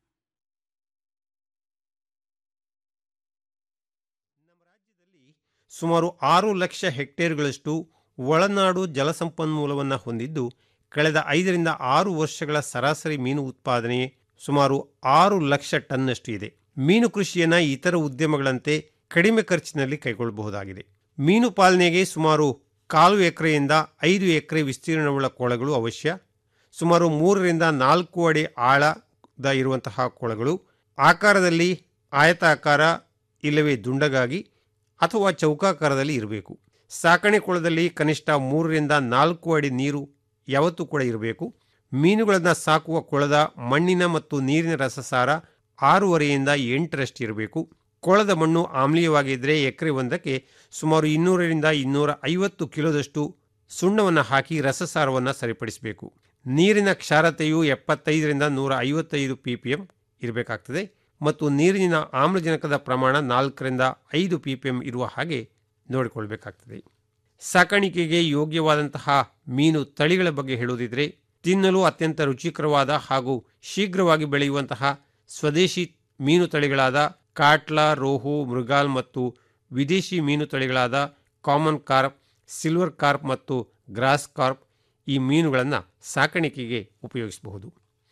ಸುಮಾರು ಆರು ಲಕ್ಷ ಹೆಕ್ಟೇರ್ಗಳಷ್ಟು ಒಳನಾಡು ಜಲಸಂಪನ್ಮೂಲವನ್ನು ಹೊಂದಿದ್ದು ಕಳೆದ ಐದರಿಂದ ಆರು ವರ್ಷಗಳ ಸರಾಸರಿ ಮೀನು ಉತ್ಪಾದನೆ ಸುಮಾರು ಆರು ಲಕ್ಷ ಟನ್ನಷ್ಟು ಇದೆ ಮೀನು ಕೃಷಿಯನ್ನು ಇತರ ಉದ್ಯಮಗಳಂತೆ ಕಡಿಮೆ ಖರ್ಚಿನಲ್ಲಿ ಕೈಗೊಳ್ಳಬಹುದಾಗಿದೆ ಮೀನು ಪಾಲನೆಗೆ ಸುಮಾರು ಕಾಲು ಎಕರೆಯಿಂದ ಐದು ಎಕರೆ ವಿಸ್ತೀರ್ಣವುಳ್ಳ ಕೊಳಗಳು ಅವಶ್ಯ ಸುಮಾರು ಮೂರರಿಂದ ನಾಲ್ಕು ಅಡಿ ಆಳದ ಇರುವಂತಹ ಕೊಳಗಳು ಆಕಾರದಲ್ಲಿ ಆಯತಾಕಾರ ಇಲ್ಲವೇ ದುಂಡಗಾಗಿ ಅಥವಾ ಚೌಕಾಕಾರದಲ್ಲಿ ಇರಬೇಕು ಸಾಕಣೆ ಕೊಳದಲ್ಲಿ ಕನಿಷ್ಠ ಮೂರರಿಂದ ನಾಲ್ಕು ಅಡಿ ನೀರು ಯಾವತ್ತೂ ಕೂಡ ಇರಬೇಕು ಮೀನುಗಳನ್ನು ಸಾಕುವ ಕೊಳದ ಮಣ್ಣಿನ ಮತ್ತು ನೀರಿನ ರಸಸಾರ ಆರೂವರೆಯಿಂದ ಎಂಟರಷ್ಟು ಇರಬೇಕು ಕೊಳದ ಮಣ್ಣು ಆಮ್ಲೀಯವಾಗಿದ್ದರೆ ಎಕರೆ ಒಂದಕ್ಕೆ ಸುಮಾರು ಇನ್ನೂರರಿಂದ ಇನ್ನೂರ ಐವತ್ತು ಕಿಲೋದಷ್ಟು ಸುಣ್ಣವನ್ನು ಹಾಕಿ ರಸಸಾರವನ್ನು ಸರಿಪಡಿಸಬೇಕು ನೀರಿನ ಕ್ಷಾರತೆಯು ಎಪ್ಪತ್ತೈದರಿಂದ ನೂರ ಐವತ್ತೈದು ಪಿ ಪಿ ಎಂ ಇರಬೇಕಾಗ್ತದೆ ಮತ್ತು ನೀರಿನ ಆಮ್ಲಜನಕದ ಪ್ರಮಾಣ ನಾಲ್ಕರಿಂದ ಐದು ಪಿ ಪಿ ಎಂ ಇರುವ ಹಾಗೆ ನೋಡಿಕೊಳ್ಬೇಕಾಗ್ತದೆ ಸಾಕಾಣಿಕೆಗೆ ಯೋಗ್ಯವಾದಂತಹ ಮೀನು ತಳಿಗಳ ಬಗ್ಗೆ ಹೇಳುವುದಿದ್ರೆ ತಿನ್ನಲು ಅತ್ಯಂತ ರುಚಿಕರವಾದ ಹಾಗೂ ಶೀಘ್ರವಾಗಿ ಬೆಳೆಯುವಂತಹ ಸ್ವದೇಶಿ ಮೀನು ತಳಿಗಳಾದ ಕಾಟ್ಲಾ ರೋಹು ಮೃಗಾಲ್ ಮತ್ತು ವಿದೇಶಿ ಮೀನು ತಳಿಗಳಾದ ಕಾಮನ್ ಕಾರ್ಪ್ ಸಿಲ್ವರ್ ಕಾರ್ಪ್ ಮತ್ತು ಗ್ರಾಸ್ ಕಾರ್ಪ್ ಈ ಮೀನುಗಳನ್ನು ಸಾಕಾಣಿಕೆಗೆ ಉಪಯೋಗಿಸಬಹುದು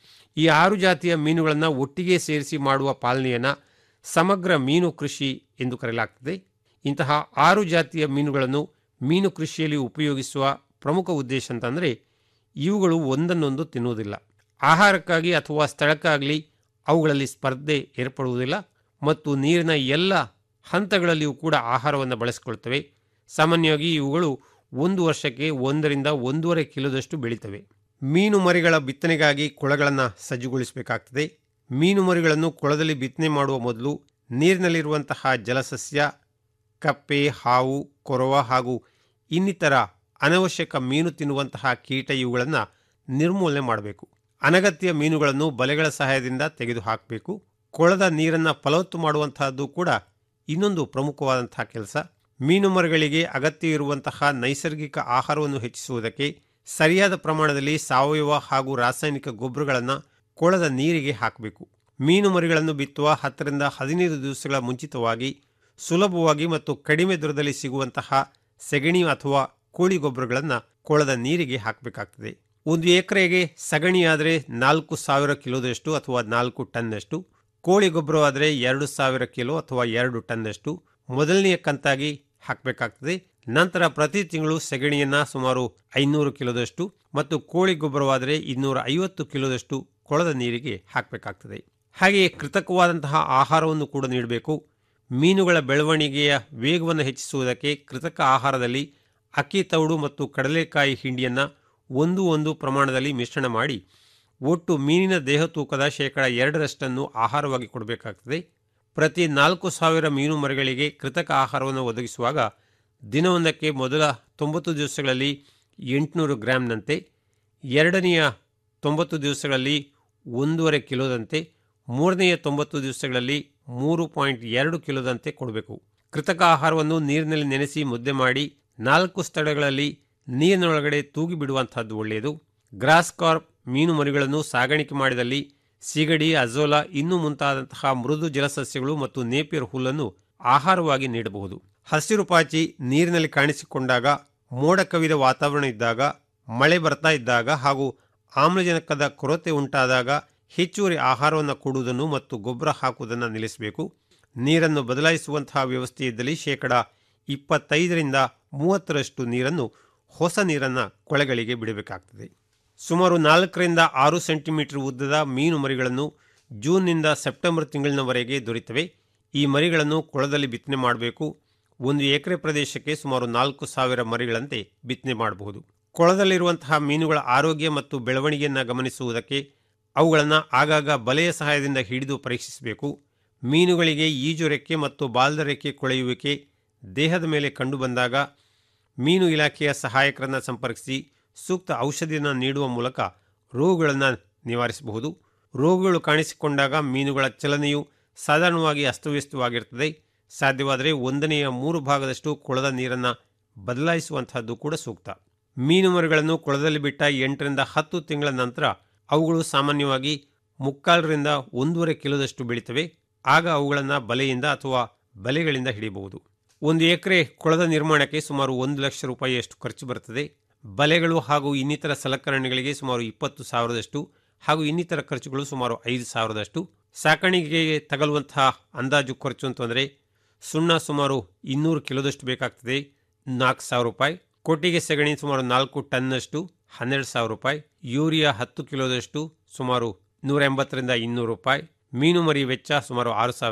ಈ ಆರು ಜಾತಿಯ ಮೀನುಗಳನ್ನು ಒಟ್ಟಿಗೆ ಸೇರಿಸಿ ಮಾಡುವ ಪಾಲನೆಯನ್ನು ಸಮಗ್ರ ಮೀನು ಕೃಷಿ ಎಂದು ಕರೆಯಲಾಗ್ತದೆ ಇಂತಹ ಆರು ಜಾತಿಯ ಮೀನುಗಳನ್ನು ಮೀನು ಕೃಷಿಯಲ್ಲಿ ಉಪಯೋಗಿಸುವ ಪ್ರಮುಖ ಉದ್ದೇಶ ಅಂತಂದರೆ ಇವುಗಳು ಒಂದನ್ನೊಂದು ತಿನ್ನುವುದಿಲ್ಲ ಆಹಾರಕ್ಕಾಗಿ ಅಥವಾ ಸ್ಥಳಕ್ಕಾಗಲಿ ಅವುಗಳಲ್ಲಿ ಸ್ಪರ್ಧೆ ಏರ್ಪಡುವುದಿಲ್ಲ ಮತ್ತು ನೀರಿನ ಎಲ್ಲ ಹಂತಗಳಲ್ಲಿಯೂ ಕೂಡ ಆಹಾರವನ್ನು ಬಳಸಿಕೊಳ್ತವೆ ಸಾಮಾನ್ಯವಾಗಿ ಇವುಗಳು ಒಂದು ವರ್ಷಕ್ಕೆ ಒಂದರಿಂದ ಒಂದೂವರೆ ಕಿಲೋದಷ್ಟು ಬೆಳೀತವೆ ಮೀನು ಮರಿಗಳ ಬಿತ್ತನೆಗಾಗಿ ಕೊಳಗಳನ್ನು ಸಜ್ಜುಗೊಳಿಸಬೇಕಾಗ್ತದೆ ಮೀನು ಮರಿಗಳನ್ನು ಕೊಳದಲ್ಲಿ ಬಿತ್ತನೆ ಮಾಡುವ ಮೊದಲು ನೀರಿನಲ್ಲಿರುವಂತಹ ಜಲಸಸ್ಯ ಕಪ್ಪೆ ಹಾವು ಕೊರವ ಹಾಗೂ ಇನ್ನಿತರ ಅನವಶ್ಯಕ ಮೀನು ತಿನ್ನುವಂತಹ ಕೀಟ ಇವುಗಳನ್ನು ನಿರ್ಮೂಲನೆ ಮಾಡಬೇಕು ಅನಗತ್ಯ ಮೀನುಗಳನ್ನು ಬಲೆಗಳ ಸಹಾಯದಿಂದ ತೆಗೆದುಹಾಕಬೇಕು ಕೊಳದ ನೀರನ್ನು ಫಲವತ್ತು ಮಾಡುವಂತಹದ್ದು ಕೂಡ ಇನ್ನೊಂದು ಪ್ರಮುಖವಾದಂತಹ ಕೆಲಸ ಮೀನು ಮರಿಗಳಿಗೆ ಅಗತ್ಯ ಇರುವಂತಹ ನೈಸರ್ಗಿಕ ಆಹಾರವನ್ನು ಹೆಚ್ಚಿಸುವುದಕ್ಕೆ ಸರಿಯಾದ ಪ್ರಮಾಣದಲ್ಲಿ ಸಾವಯವ ಹಾಗೂ ರಾಸಾಯನಿಕ ಗೊಬ್ಬರಗಳನ್ನು ಕೊಳದ ನೀರಿಗೆ ಹಾಕಬೇಕು ಮೀನು ಮರಿಗಳನ್ನು ಬಿತ್ತುವ ಹತ್ತರಿಂದ ಹದಿನೈದು ದಿವಸಗಳ ಮುಂಚಿತವಾಗಿ ಸುಲಭವಾಗಿ ಮತ್ತು ಕಡಿಮೆ ದರದಲ್ಲಿ ಸಿಗುವಂತಹ ಸೆಗಣಿ ಅಥವಾ ಕೋಳಿ ಗೊಬ್ಬರಗಳನ್ನು ಕೊಳದ ನೀರಿಗೆ ಹಾಕಬೇಕಾಗ್ತದೆ ಒಂದು ಎಕರೆಗೆ ಸಗಣಿಯಾದರೆ ನಾಲ್ಕು ಸಾವಿರ ಕಿಲೋದಷ್ಟು ಅಥವಾ ನಾಲ್ಕು ಟನ್ನಷ್ಟು ಕೋಳಿ ಗೊಬ್ಬರವಾದರೆ ಎರಡು ಸಾವಿರ ಕಿಲೋ ಅಥವಾ ಎರಡು ಟನ್ನಷ್ಟು ಮೊದಲನೆಯ ಕಂತಾಗಿ ಹಾಕಬೇಕಾಗ್ತದೆ ನಂತರ ಪ್ರತಿ ತಿಂಗಳು ಸೆಗಣಿಯನ್ನು ಸುಮಾರು ಐನೂರು ಕಿಲೋದಷ್ಟು ಮತ್ತು ಕೋಳಿ ಗೊಬ್ಬರವಾದರೆ ಇನ್ನೂರ ಐವತ್ತು ಕಿಲೋದಷ್ಟು ಕೊಳದ ನೀರಿಗೆ ಹಾಕಬೇಕಾಗ್ತದೆ ಹಾಗೆಯೇ ಕೃತಕವಾದಂತಹ ಆಹಾರವನ್ನು ಕೂಡ ನೀಡಬೇಕು ಮೀನುಗಳ ಬೆಳವಣಿಗೆಯ ವೇಗವನ್ನು ಹೆಚ್ಚಿಸುವುದಕ್ಕೆ ಕೃತಕ ಆಹಾರದಲ್ಲಿ ಅಕ್ಕಿ ತೌಡು ಮತ್ತು ಕಡಲೆಕಾಯಿ ಹಿಂಡಿಯನ್ನು ಒಂದು ಒಂದು ಪ್ರಮಾಣದಲ್ಲಿ ಮಿಶ್ರಣ ಮಾಡಿ ಒಟ್ಟು ಮೀನಿನ ದೇಹ ತೂಕದ ಶೇಕಡ ಎರಡರಷ್ಟನ್ನು ಆಹಾರವಾಗಿ ಕೊಡಬೇಕಾಗ್ತದೆ ಪ್ರತಿ ನಾಲ್ಕು ಸಾವಿರ ಮೀನು ಮರಿಗಳಿಗೆ ಕೃತಕ ಆಹಾರವನ್ನು ಒದಗಿಸುವಾಗ ದಿನವೊಂದಕ್ಕೆ ಮೊದಲ ತೊಂಬತ್ತು ದಿವಸಗಳಲ್ಲಿ ಎಂಟುನೂರು ಗ್ರಾಂನಂತೆ ಎರಡನೆಯ ತೊಂಬತ್ತು ದಿವಸಗಳಲ್ಲಿ ಒಂದೂವರೆ ಕಿಲೋದಂತೆ ಮೂರನೆಯ ತೊಂಬತ್ತು ದಿವಸಗಳಲ್ಲಿ ಮೂರು ಪಾಯಿಂಟ್ ಎರಡು ಕಿಲೋದಂತೆ ಕೊಡಬೇಕು ಕೃತಕ ಆಹಾರವನ್ನು ನೀರಿನಲ್ಲಿ ನೆನೆಸಿ ಮುದ್ದೆ ಮಾಡಿ ನಾಲ್ಕು ಸ್ಥಳಗಳಲ್ಲಿ ನೀರಿನೊಳಗಡೆ ತೂಗಿ ಬಿಡುವಂತಹದ್ದು ಒಳ್ಳೆಯದು ಗ್ರಾಸ್ ಕಾರ್ಪ್ ಮೀನು ಮರಿಗಳನ್ನು ಸಾಗಾಣಿಕೆ ಮಾಡಿದಲ್ಲಿ ಸಿಗಡಿ ಅಜೋಲಾ ಇನ್ನೂ ಮುಂತಾದಂತಹ ಮೃದು ಜಲಸಸ್ಯಗಳು ಮತ್ತು ನೇಪಿಯರ್ ಹುಲ್ಲನ್ನು ಆಹಾರವಾಗಿ ನೀಡಬಹುದು ಹಸಿರು ಪಾಚಿ ನೀರಿನಲ್ಲಿ ಕಾಣಿಸಿಕೊಂಡಾಗ ಮೋಡ ಕವಿದ ವಾತಾವರಣ ಇದ್ದಾಗ ಮಳೆ ಬರ್ತಾ ಇದ್ದಾಗ ಹಾಗೂ ಆಮ್ಲಜನಕದ ಕೊರತೆ ಉಂಟಾದಾಗ ಹೆಚ್ಚುವರಿ ಆಹಾರವನ್ನು ಕೊಡುವುದನ್ನು ಮತ್ತು ಗೊಬ್ಬರ ಹಾಕುವುದನ್ನು ನಿಲ್ಲಿಸಬೇಕು ನೀರನ್ನು ಬದಲಾಯಿಸುವಂತಹ ವ್ಯವಸ್ಥೆ ಇದ್ದಲ್ಲಿ ಶೇಕಡ ಇಪ್ಪತ್ತೈದರಿಂದ ಮೂವತ್ತರಷ್ಟು ನೀರನ್ನು ಹೊಸ ನೀರನ್ನು ಕೊಳೆಗಳಿಗೆ ಬಿಡಬೇಕಾಗ್ತದೆ ಸುಮಾರು ನಾಲ್ಕರಿಂದ ಆರು ಸೆಂಟಿಮೀಟರ್ ಉದ್ದದ ಮೀನು ಮರಿಗಳನ್ನು ಜೂನ್ನಿಂದ ಸೆಪ್ಟೆಂಬರ್ ತಿಂಗಳಿನವರೆಗೆ ದೊರೆತವೆ ಈ ಮರಿಗಳನ್ನು ಕೊಳದಲ್ಲಿ ಬಿತ್ತನೆ ಮಾಡಬೇಕು ಒಂದು ಎಕರೆ ಪ್ರದೇಶಕ್ಕೆ ಸುಮಾರು ನಾಲ್ಕು ಸಾವಿರ ಮರಿಗಳಂತೆ ಬಿತ್ತನೆ ಮಾಡಬಹುದು ಕೊಳದಲ್ಲಿರುವಂತಹ ಮೀನುಗಳ ಆರೋಗ್ಯ ಮತ್ತು ಬೆಳವಣಿಗೆಯನ್ನು ಗಮನಿಸುವುದಕ್ಕೆ ಅವುಗಳನ್ನು ಆಗಾಗ ಬಲೆಯ ಸಹಾಯದಿಂದ ಹಿಡಿದು ಪರೀಕ್ಷಿಸಬೇಕು ಮೀನುಗಳಿಗೆ ಈಜು ರೆಕ್ಕೆ ಮತ್ತು ಬಾಲ್ದ ರೆಕ್ಕೆ ಕೊಳೆಯುವಿಕೆ ದೇಹದ ಮೇಲೆ ಕಂಡುಬಂದಾಗ ಮೀನು ಇಲಾಖೆಯ ಸಹಾಯಕರನ್ನು ಸಂಪರ್ಕಿಸಿ ಸೂಕ್ತ ಔಷಧಿಯನ್ನು ನೀಡುವ ಮೂಲಕ ರೋಗಗಳನ್ನು ನಿವಾರಿಸಬಹುದು ರೋಗಗಳು ಕಾಣಿಸಿಕೊಂಡಾಗ ಮೀನುಗಳ ಚಲನೆಯು ಸಾಧಾರಣವಾಗಿ ಅಸ್ತವ್ಯಸ್ತವಾಗಿರುತ್ತದೆ ಸಾಧ್ಯವಾದರೆ ಒಂದನೆಯ ಮೂರು ಭಾಗದಷ್ಟು ಕೊಳದ ನೀರನ್ನು ಬದಲಾಯಿಸುವಂತಹದ್ದು ಕೂಡ ಸೂಕ್ತ ಮೀನು ಮರಿಗಳನ್ನು ಕೊಳದಲ್ಲಿ ಬಿಟ್ಟ ಎಂಟರಿಂದ ಹತ್ತು ತಿಂಗಳ ನಂತರ ಅವುಗಳು ಸಾಮಾನ್ಯವಾಗಿ ಮುಕ್ಕಾಲರಿಂದ ಒಂದೂವರೆ ಕಿಲೋದಷ್ಟು ಬೆಳೀತವೆ ಆಗ ಅವುಗಳನ್ನು ಬಲೆಯಿಂದ ಅಥವಾ ಬಲೆಗಳಿಂದ ಹಿಡಿಯಬಹುದು ಒಂದು ಎಕರೆ ಕೊಳದ ನಿರ್ಮಾಣಕ್ಕೆ ಸುಮಾರು ಒಂದು ಲಕ್ಷ ರೂಪಾಯಿಯಷ್ಟು ಖರ್ಚು ಬರುತ್ತದೆ ಬಲೆಗಳು ಹಾಗೂ ಇನ್ನಿತರ ಸಲಕರಣೆಗಳಿಗೆ ಸುಮಾರು ಇಪ್ಪತ್ತು ಸಾವಿರದಷ್ಟು ಹಾಗೂ ಇನ್ನಿತರ ಖರ್ಚುಗಳು ಸುಮಾರು ಐದು ಸಾವಿರದಷ್ಟು ಸಾಕಾಣಿಕೆಗೆ ತಗಲುವಂತಹ ಅಂದಾಜು ಖರ್ಚು ಅಂತಂದರೆ ಸುಣ್ಣ ಸುಮಾರು ಇನ್ನೂರು ಕಿಲೋದಷ್ಟು ಬೇಕಾಗ್ತದೆ ನಾಲ್ಕು ಸಾವಿರ ರೂಪಾಯಿ ಕೊಟ್ಟಿಗೆ ಸೆಗಣಿ ಸುಮಾರು ನಾಲ್ಕು ಟನ್ನಷ್ಟು ಹನ್ನೆರಡು ಸಾವಿರ ರೂಪಾಯಿ ಯೂರಿಯಾ ಹತ್ತು ಕಿಲೋದಷ್ಟು ಸುಮಾರು ನೂರ ಎಂಬತ್ತರಿಂದ ಇನ್ನೂರು ರೂಪಾಯಿ ಮೀನು ಮರಿ ವೆಚ್ಚ ಸುಮಾರು ಆರು ಸಾವಿರ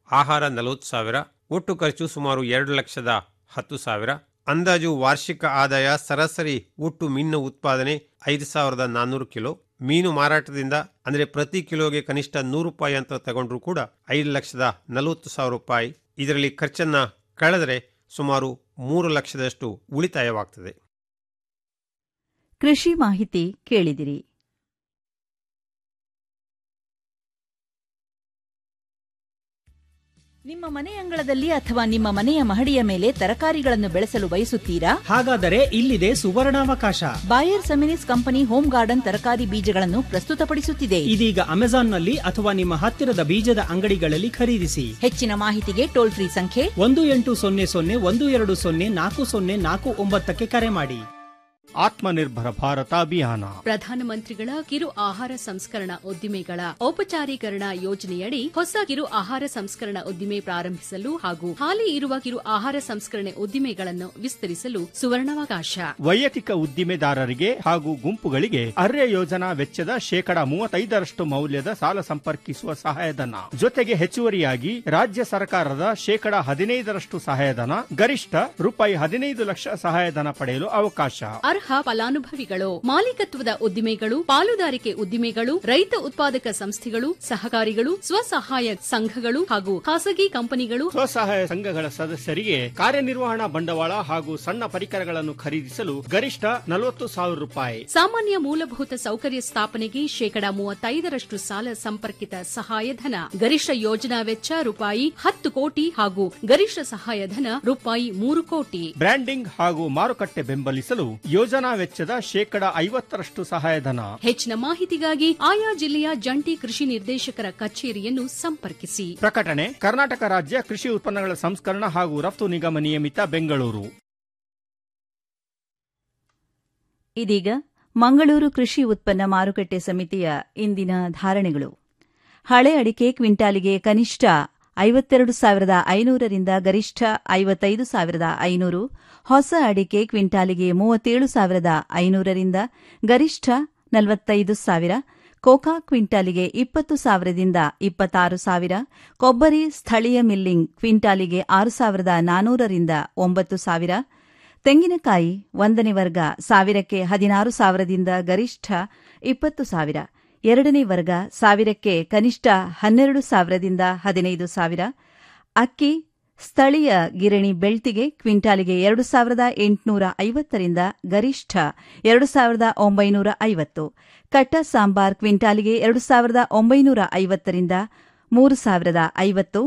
ಆಹಾರ ನಲವತ್ತು ಸಾವಿರ ಒಟ್ಟು ಖರ್ಚು ಸುಮಾರು ಎರಡು ಲಕ್ಷದ ಹತ್ತು ಸಾವಿರ ಅಂದಾಜು ವಾರ್ಷಿಕ ಆದಾಯ ಸರಾಸರಿ ಒಟ್ಟು ಮೀನಿನ ಉತ್ಪಾದನೆ ಐದು ಸಾವಿರದ ನಾನ್ನೂರು ಕಿಲೋ ಮೀನು ಮಾರಾಟದಿಂದ ಅಂದರೆ ಪ್ರತಿ ಕಿಲೋಗೆ ಕನಿಷ್ಠ ನೂರು ರೂಪಾಯಿ ಅಂತ ತಗೊಂಡ್ರು ಕೂಡ ಐದು ಲಕ್ಷದ ನಲವತ್ತು ಸಾವಿರ ರೂಪಾಯಿ ಇದರಲ್ಲಿ ಖರ್ಚನ್ನ ಕಳೆದರೆ ಸುಮಾರು ಮೂರು ಲಕ್ಷದಷ್ಟು ಉಳಿತಾಯವಾಗ್ತದೆ ಕೃಷಿ ಮಾಹಿತಿ ಕೇಳಿದಿರಿ ನಿಮ್ಮ ಮನೆ ಅಂಗಳದಲ್ಲಿ ಅಥವಾ ನಿಮ್ಮ ಮನೆಯ ಮಹಡಿಯ ಮೇಲೆ ತರಕಾರಿಗಳನ್ನು ಬೆಳೆಸಲು ಬಯಸುತ್ತೀರಾ ಹಾಗಾದರೆ ಇಲ್ಲಿದೆ ಸುವರ್ಣಾವಕಾಶ Bayer Seminis company home garden ತರಕಾರಿ ಬೀಜಗಳನ್ನು ಪ್ರಸ್ತುತಪಡಿಸುತ್ತಿದೆ ಇದೀಗ ಅಮೆಜಾನ್ನಲ್ಲಿ ಅಥವಾ ನಿಮ್ಮ ಹತ್ತಿರದ ಬೀಜದ ಅಂಗಡಿಗಳಲ್ಲಿ ಖರೀದಿಸಿ ಹೆಚ್ಚಿನ ಮಾಹಿತಿಗೆ ಟೋಲ್ ಫ್ರೀ ಸಂಖ್ಯೆ ಒಂದು ಎಂಟು ಸೊನ್ನೆ ಸೊನ್ನೆ ಒಂದು ಎರಡು ಸೊನ್ನೆ ನಾಲ್ಕು ಸೊನ್ನೆ ನಾಲ್ಕು ಒಂಬತ್ತಕ್ಕೆ ಕರೆ ಮಾಡಿ ಆತ್ಮನಿರ್ಭರ ಭಾರತ ಅಭಿಯಾನ ಪ್ರಧಾನಮಂತ್ರಿಗಳ ಕಿರು ಆಹಾರ ಸಂಸ್ಕರಣಾ ಉದ್ದಿಮೆಗಳ ಔಪಚಾರೀಕರಣ ಯೋಜನೆಯಡಿ ಹೊಸ ಕಿರು ಆಹಾರ ಸಂಸ್ಕರಣಾ ಉದ್ದಿಮೆ ಪ್ರಾರಂಭಿಸಲು ಹಾಗೂ ಹಾಲಿ ಇರುವ ಕಿರು ಆಹಾರ ಸಂಸ್ಕರಣೆ ಉದ್ದಿಮೆಗಳನ್ನು ವಿಸ್ತರಿಸಲು ಸುವರ್ಣಾವಕಾಶ ವೈಯಕ್ತಿಕ ಉದ್ದಿಮೆದಾರರಿಗೆ ಹಾಗೂ ಗುಂಪುಗಳಿಗೆ ಅರ್ಯ ಯೋಜನಾ ವೆಚ್ಚದ ಶೇಕಡ ಮೂವತ್ತೈದರಷ್ಟು ಮೌಲ್ಯದ ಸಾಲ ಸಂಪರ್ಕಿಸುವ ಸಹಾಯಧನ ಜೊತೆಗೆ ಹೆಚ್ಚುವರಿಯಾಗಿ ರಾಜ್ಯ ಸರ್ಕಾರದ ಶೇಕಡ ಹದಿನೈದರಷ್ಟು ಸಹಾಯಧನ ಗರಿಷ್ಠ ರೂಪಾಯಿ ಹದಿನೈದು ಲಕ್ಷ ಸಹಾಯಧನ ಪಡೆಯಲು ಅವಕಾಶ ಅರ್ಹ ಫಲಾನುಭವಿಗಳು ಮಾಲೀಕತ್ವದ ಉದ್ದಿಮೆಗಳು ಪಾಲುದಾರಿಕೆ ಉದ್ದಿಮೆಗಳು ರೈತ ಉತ್ಪಾದಕ ಸಂಸ್ಥೆಗಳು ಸಹಕಾರಿಗಳು ಸ್ವಸಹಾಯ ಸಂಘಗಳು ಹಾಗೂ ಖಾಸಗಿ ಕಂಪನಿಗಳು ಸ್ವಸಹಾಯ ಸಂಘಗಳ ಸದಸ್ಯರಿಗೆ ಕಾರ್ಯನಿರ್ವಹಣಾ ಬಂಡವಾಳ ಹಾಗೂ ಸಣ್ಣ ಪರಿಕರಗಳನ್ನು ಖರೀದಿಸಲು ಗರಿಷ್ಠ ನಲವತ್ತು ಸಾವಿರ ರೂಪಾಯಿ ಸಾಮಾನ್ಯ ಮೂಲಭೂತ ಸೌಕರ್ಯ ಸ್ಥಾಪನೆಗೆ ಶೇಕಡಾ ಮೂವತ್ತೈದರಷ್ಟು ಸಾಲ ಸಂಪರ್ಕಿತ ಸಹಾಯಧನ ಗರಿಷ್ಠ ಯೋಜನಾ ವೆಚ್ಚ ರೂಪಾಯಿ ಹತ್ತು ಕೋಟಿ ಹಾಗೂ ಗರಿಷ್ಠ ಸಹಾಯಧನ ರೂಪಾಯಿ ಮೂರು ಕೋಟಿ ಬ್ರ್ಯಾಂಡಿಂಗ್ ಹಾಗೂ ಮಾರುಕಟ್ಟೆ ಬೆಂಬಲಿಸಲು ಯೋಜನಾ ವೆಚ್ಚದ ಶೇಕಡ ಐವತ್ತರಷ್ಟು ಸಹಾಯಧನ ಹೆಚ್ಚಿನ ಮಾಹಿತಿಗಾಗಿ ಆಯಾ ಜಿಲ್ಲೆಯ ಜಂಟಿ ಕೃಷಿ ನಿರ್ದೇಶಕರ ಕಚೇರಿಯನ್ನು ಸಂಪರ್ಕಿಸಿ ಪ್ರಕಟಣೆ ಕರ್ನಾಟಕ ರಾಜ್ಯ ಕೃಷಿ ಉತ್ಪನ್ನಗಳ ಸಂಸ್ಕರಣ ಹಾಗೂ ರಫ್ತು ನಿಗಮ ನಿಯಮಿತ ಬೆಂಗಳೂರು ಇದೀಗ ಮಂಗಳೂರು ಕೃಷಿ ಉತ್ಪನ್ನ ಮಾರುಕಟ್ಟೆ ಸಮಿತಿಯ ಇಂದಿನ ಧಾರಣೆಗಳು ಹಳೆ ಅಡಿಕೆ ಕ್ವಿಂಟಾಲಿಗೆ ಕನಿಷ್ಠ ಐವತ್ತೆರಡು ಸಾವಿರದ ಐನೂರರಿಂದ ಗರಿಷ್ಠ ಐವತ್ತೈದು ಸಾವಿರದ ಐನೂರು ಹೊಸ ಅಡಿಕೆ ಕ್ವಿಂಟಾಲಿಗೆ ಮೂವತ್ತೇಳು ಸಾವಿರದ ಐನೂರರಿಂದ ಗರಿಷ್ಠ ನಲವತ್ತೈದು ಸಾವಿರ ಕೋಕಾ ಕ್ವಿಂಟಾಲಿಗೆ ಇಪ್ಪತ್ತು ಸಾವಿರದಿಂದ ಇಪ್ಪತ್ತಾರು ಸಾವಿರ ಕೊಬ್ಬರಿ ಸ್ಥಳೀಯ ಮಿಲ್ಲಿಂಗ್ ಕ್ವಿಂಟಾಲಿಗೆ ಆರು ಸಾವಿರದ ನಾನೂರರಿಂದ ಒಂಬತ್ತು ಸಾವಿರ ತೆಂಗಿನಕಾಯಿ ಒಂದನೇ ವರ್ಗ ಸಾವಿರಕ್ಕೆ ಹದಿನಾರು ಸಾವಿರದಿಂದ ಗರಿಷ್ಠ ಇಪ್ಪತ್ತು ಸಾವಿರ ಎರಡನೇ ವರ್ಗ ಸಾವಿರಕ್ಕೆ ಕನಿಷ್ಠ ಹನ್ನೆರಡು ಸಾವಿರದಿಂದ ಹದಿನೈದು ಸಾವಿರ ಅಕ್ಕಿ ಸ್ಥಳೀಯ ಗಿರಣಿ ಬೆಳ್ತಿಗೆ ಕ್ವಿಂಟಾಲಿಗೆ ಎರಡು ಸಾವಿರದ ಎಂಟುನೂರ ಐವತ್ತರಿಂದ ಗರಿಷ್ಠ ಎರಡು ಸಾವಿರದ ಒಂಬೈನೂರ ಐವತ್ತು ಕಟ್ಟ ಸಾಂಬಾರ್ ಕ್ವಿಂಟಾಲಿಗೆ ಎರಡು ಸಾವಿರದ ಒಂಬೈನೂರ ಐವತ್ತರಿಂದ ಮೂರು ಸಾವಿರದ ಐವತ್ತು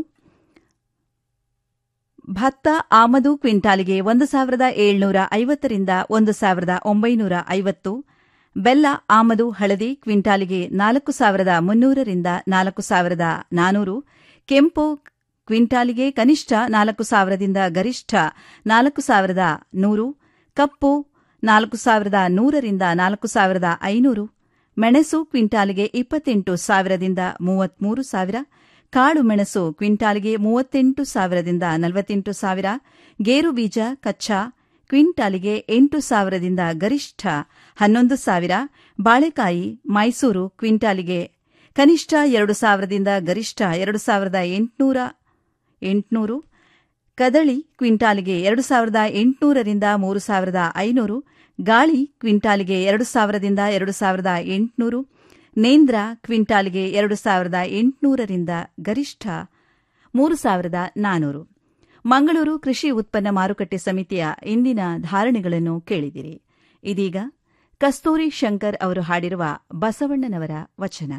ಭತ್ತ ಆಮದು ಕ್ವಿಂಟಾಲಿಗೆ ಒಂದು ಸಾವಿರದ ಏಳ್ನೂರ ಐವತ್ತರಿಂದ ಒಂದು ಸಾವಿರದ ಒಂಬೈನೂರ ಐವತ್ತು ಬೆಲ್ಲ ಆಮದು ಹಳದಿ ಕ್ವಿಂಟಾಲಿಗೆ ನಾಲ್ಕು ಸಾವಿರದ ಮುನ್ನೂರರಿಂದ ನಾಲ್ಕು ಸಾವಿರದ ನಾನೂರು ಕೆಂಪು ಕ್ವಿಂಟಾಲಿಗೆ ಕನಿಷ್ಠ ನಾಲ್ಕು ಸಾವಿರದಿಂದ ಗರಿಷ್ಠ ನಾಲ್ಕು ಸಾವಿರದ ನೂರು ಕಪ್ಪು ನಾಲ್ಕು ಸಾವಿರದ ನೂರರಿಂದ ನಾಲ್ಕು ಸಾವಿರದ ಐನೂರು ಮೆಣಸು ಕ್ವಿಂಟಾಲಿಗೆ ಇಪ್ಪತ್ತೆಂಟು ಸಾವಿರದಿಂದ ಮೂವತ್ಮೂರು ಸಾವಿರ ಕಾಳು ಮೆಣಸು ಕ್ವಿಂಟಾಲಿಗೆ ಮೂವತ್ತೆಂಟು ಸಾವಿರದಿಂದ ನಲವತ್ತೆಂಟು ಸಾವಿರ ಗೇರು ಬೀಜ ಕಚ್ಚಾ ಕ್ವಿಂಟಾಲಿಗೆ ಎಂಟು ಸಾವಿರದಿಂದ ಗರಿಷ್ಠ ಹನ್ನೊಂದು ಸಾವಿರ ಬಾಳೆಕಾಯಿ ಮೈಸೂರು ಕ್ವಿಂಟಾಲಿಗೆ ಕನಿಷ್ಠ ಎರಡು ಸಾವಿರದಿಂದ ಗರಿಷ್ಠ ಎರಡು ಸಾವಿರದ ಎಂಟುನೂರ ಎಂಟುನೂರು ಕದಳಿ ಕ್ವಿಂಟಾಲಿಗೆ ಎರಡು ಸಾವಿರದ ಎಂಟುನೂರರಿಂದ ಮೂರು ಸಾವಿರದ ಐನೂರು ಗಾಳಿ ಕ್ವಿಂಟಾಲಿಗೆ ಎರಡು ಸಾವಿರದಿಂದ ಎರಡು ಸಾವಿರದ ಎಂಟುನೂರು ನೇಂದ್ರ ಕ್ವಿಂಟಾಲಿಗೆ ಎರಡು ಸಾವಿರದ ಎಂಟುನೂರರಿಂದ ಗರಿಷ್ಠ ಮೂರು ಸಾವಿರದ ನಾನೂರು ಮಂಗಳೂರು ಕೃಷಿ ಉತ್ಪನ್ನ ಮಾರುಕಟ್ಟೆ ಸಮಿತಿಯ ಇಂದಿನ ಧಾರಣೆಗಳನ್ನು ಕೇಳಿದಿರಿ ಇದೀಗ ಕಸ್ತೂರಿ ಶಂಕರ್ ಅವರು ಹಾಡಿರುವ ಬಸವಣ್ಣನವರ ವಚನ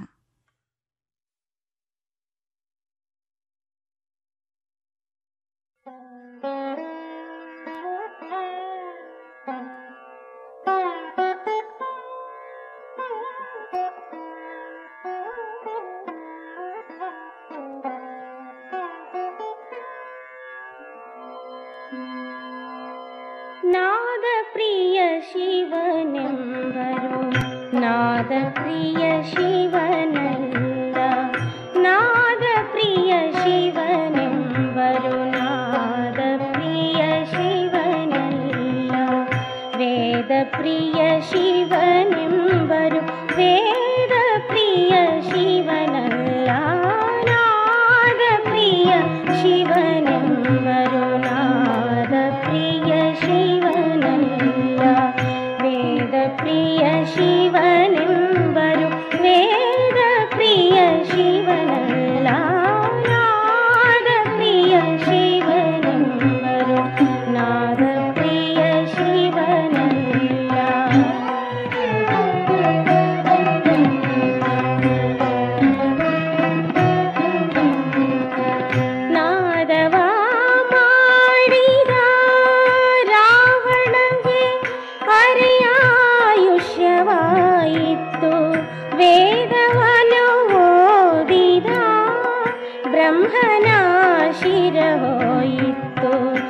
ನಾದ ಪ್ರಿಯ ಶಿವನೆಂಬರು ನಾದ ಪ್ರಿಯ ಶಿವನಲ್ಲ ನಾದ ಪ್ರಿಯ ಶಿವನೆಂಬರು ನಾದ ಪ್ರಿಯ ಶಿವನಲ್ಲ ವೇದ ಪ್ರಿಯ ಶಿವನೆಂಬರು ವೇದ ಪ್ರಿಯ ಶಿವನಲ್ಲ ನಾದ ಪ್ರಿಯ ಶಿವನೆಂಬರು ವೇದ ಪ್ರಿಯ ಶಿವನಲ್ಲ ನಾದ ಪ್ರಿಯ ಶಿವನೆಂಬರು ನಾದ ಪ್ರಿಯ ಶಿವನಲ್ಲ ನಾದವ ಮಾಡಿದ ರಾವಣಗೆ ಅರೆಯಾಯುಷ್ಯವಾಯಿತು ವೇದವನು ಓದಿದ ಬ್ರಹ್ಮನ ಶಿರವೋಯಿತು